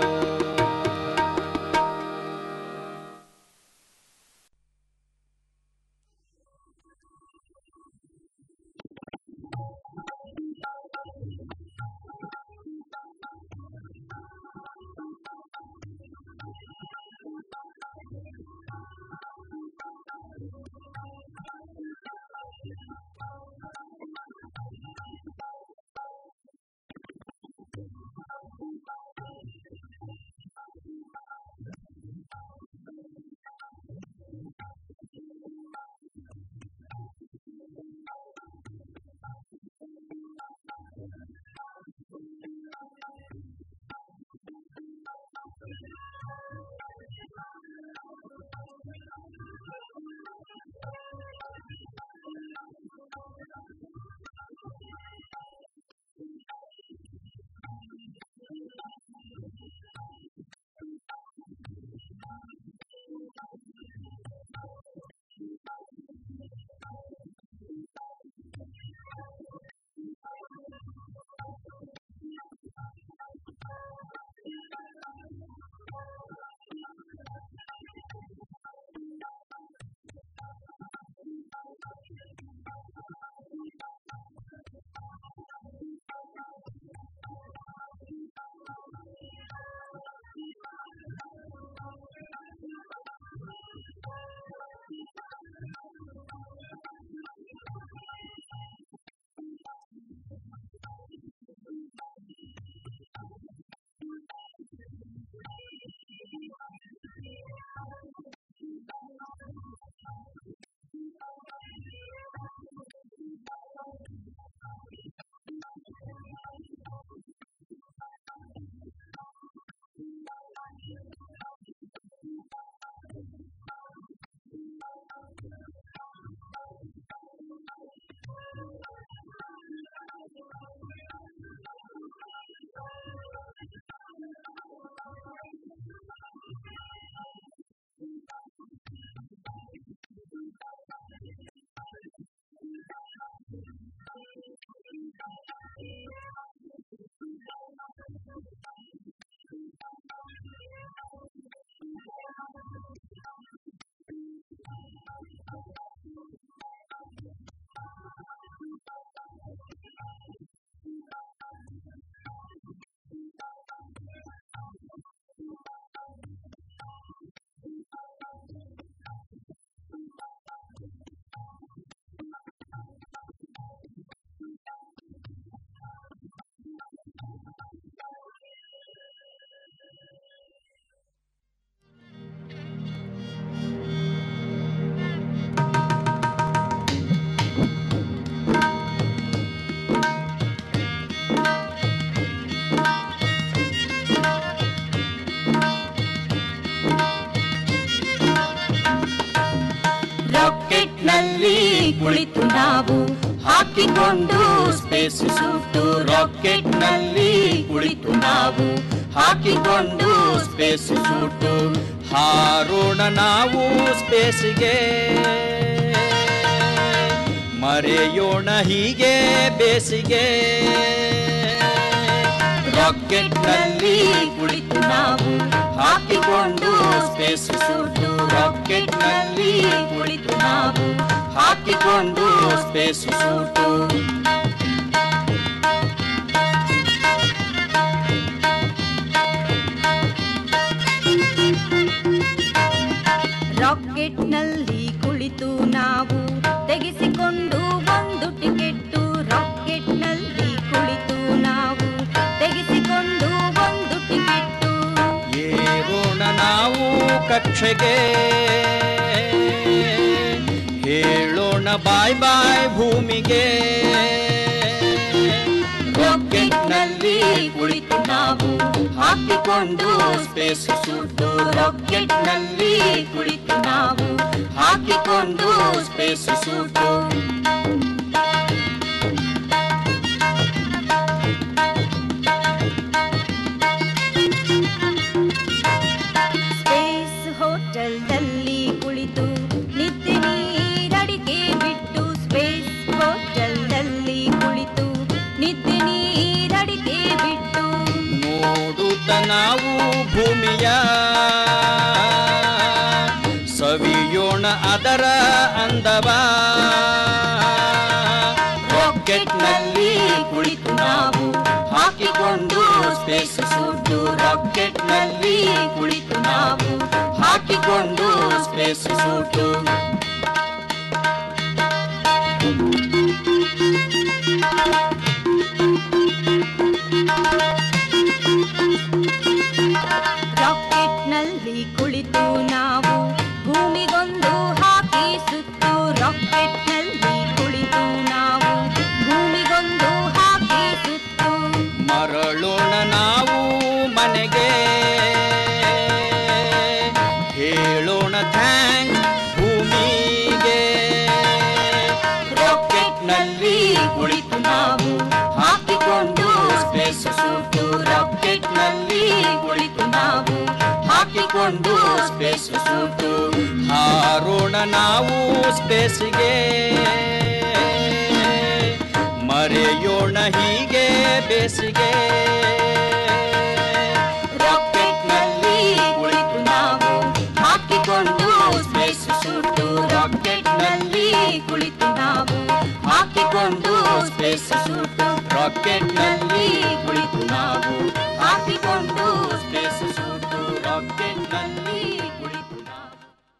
ರಾಕೆಟ್ನಲ್ಲಿ ಕುಳಿತು ನಾವು ಹಾಕಿಕೊಂಡು ಸ್ಪೇಸ್ ಸೂಟು ರಾಕೆಟ್ನಲ್ಲಿ ಕುಳಿತು ನಾವು ಹಾಕಿಕೊಂಡು ಸ್ಪೇಸ್ ಸೂಟು ಹಾರೋಣ ನಾವು ಸ್ಪೇಸಿಗೆ ಮರೆಯೋಣ ಹೀಗೆ ಬೇಸಿಗೆ ರಾಕೆಟ್ನಲ್ಲಿ ಕುಳಿತು ನಾವು ಹಾಕಿಕೊಂಡು ಸ್ಪೇಸ್ ಸೂಟು ರಾಕೆಟ್ನಲ್ಲಿ ಕುಳಿತು ನಾವು ಹಾಕಿಕೊಂಡು ಸ್ಪೇಸ್ ಸೂಟು ರಾಕೆಟ್ನಲ್ಲಿ ಕುಳಿತು ನಾವು ತೆಗೆಸಿಕೊಂಡು ಒಂದು ಟಿಕೆಟ್ಟು ರಾಕೆಟ್ನಲ್ಲಿ ಕುಳಿತು ನಾವು ತೆಗೆಸಿಕೊಂಡು ಒಂದು ಟಿಕೆಟ್ಟು ಏರೋಣ ನಾವು ಕಕ್ಷೆಗೆ ಹೇಳೋಣ ಬಾಯ್ ಬಾಯ್ ಭೂಮಿಗೆ ರಾಕೆಟ್ನಲ್ಲಿ ಕುಳಿತು ನಾವು ಹಾಕಿಕೊಂಡು ಸ್ಪೇಸ್ ಸೂಟು ರಾಕೆಟ್ನಲ್ಲಿ ಕುಳಿತು ನಾವು ಹಾಕಿಕೊಂಡು ಸ್ಪೇಸ್ ಸೂಟು ಸ್ಪೇಸ್ ಹೋಟೆಲ್ನಲ್ಲಿ ಕುಳಿತು ನಿದ್ದೆ ನೀರಡಿಕೆ ಬಿಟ್ಟು ಸ್ಪೇಸ್ ಹೋಟೆಲ್ನಲ್ಲಿ ಕುಳಿತು ನಿದ್ದೆ ನೀರಡಿಕೆ ಬಿಟ್ಟು ನೋಡುತ್ತ ನಾವು ಭೂಮಿಯ ಸವಿಯೋಣ ಅದರ ಅಂದವ ರಾಕೆಟ್ನಲ್ಲಿ ಕುಳಿತು ನಾವು ಹಾಕಿಕೊಂಡು ಸ್ಪೇಸ್ ಸೂಟು ರಾಕೆಟ್ನಲ್ಲಿ ಕುಳಿತು ನಾವು ಹಾಕಿಕೊಂಡು ಸ್ಪೇಸ್ ಸೂಟು ರಾಕೆಟ್ನಲ್ಲಿ ಕುಳಿತು ನಾವು ಭೂಮಿಗೊಂದು ಹಾಕಿ ಸುತ್ತು ರಾಕೆಟ್ನಲ್ಲಿ ಕುಳಿತು ನಾವು ಭೂಮಿಗೊಂದು ಹಾಕಿ ಸುತ್ತು ಮರಳೋಣ ನಾವು ಮನೆಗೆ ಹೇಳೋಣ ಥ್ಯಾಂಕ್ ಭೂಮಿಗೆ ರಾಕೆಟ್ನಲ್ಲಿ ಕುಳಿತು ನಾವು ಹಾಕಿಕೊಂಡು ಸ್ಪೇಸ್ ಸೂಟು ರಾಕೆಟ್ನಲ್ಲಿ ಕುಳಿತು ನಾವು ಹಾಕಿಕೊಂಡು ಸ್ಪೇಸ್ ಸೂಟು ಹಾರೋಣ ನಾವು ಸ್ಪೇಸಿಗೆ ಮರೆಯೋಣ ಹೀಗೆ ಬೇಸಿಗೆ ರಾಕೆಟ್ನಲ್ಲಿ ಕುಳಿತು ನಾವು ಹಾಕಿಕೊಂಡು ಸ್ಪೇಸ್ ಸೂಟು ರಾಕೆಟ್ನಲ್ಲಿ ಕುಳಿತು ನಾವು ಹಾಕಿಕೊಂಡು ಸ್ಪೇಸ್ ಸೂಟು ರಾಕೆಟ್ನಲ್ಲಿ ಕುಳಿತು ನಾವು ಹಾಕಿಕೊಂಡು ಸ್ಪೇಸ್ ಸೂಟು ರಾಕೆಟ್ನಲ್ಲಿ ಕುಳಿತು ನಾವು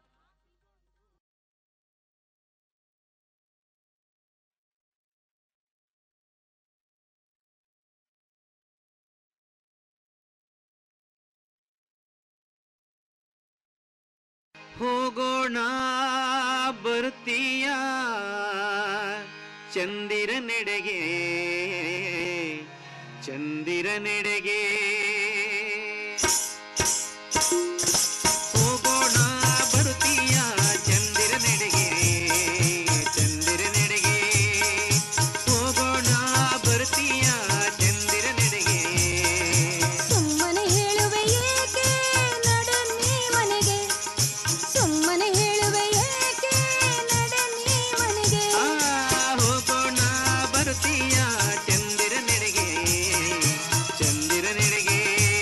ಹೋಗೋಣ ಬರ್ತೀಯ ಚಂದಿರ ನೆಡೆಗೆ ಚಂದಿರ ನೆಡೆಗೆ ಹೋಗೋಣ ಬರ್ತೀಯ ಚಂದಿರ ನೆಡೆಗೆ ಚಂದಿರ ನೆಡೆಗೆ ಹೋಗೋಣ ಬರ್ತೀಯ ಚಂದಿರ ನೆಡೆಗೆ ಸುಮ್ಮನೆ ಹೇಳುವೆ ಏಕೆ ನಡನ್ನಿ ಮನೆಗೆ ಸುಮ್ಮನೆ ಹೇಳುವೆ ಏಕೆ ನಡನ್ನಿ ಮನೆಗೆ ಆ, ಹೋಗೋಣ ಬರ್ತೀಯ ಚಂದಿರ ನೆಡೆಗೆ ಚಂದಿರ ನೆಡೆಗೆ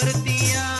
ಬರ್ತೀಯಾ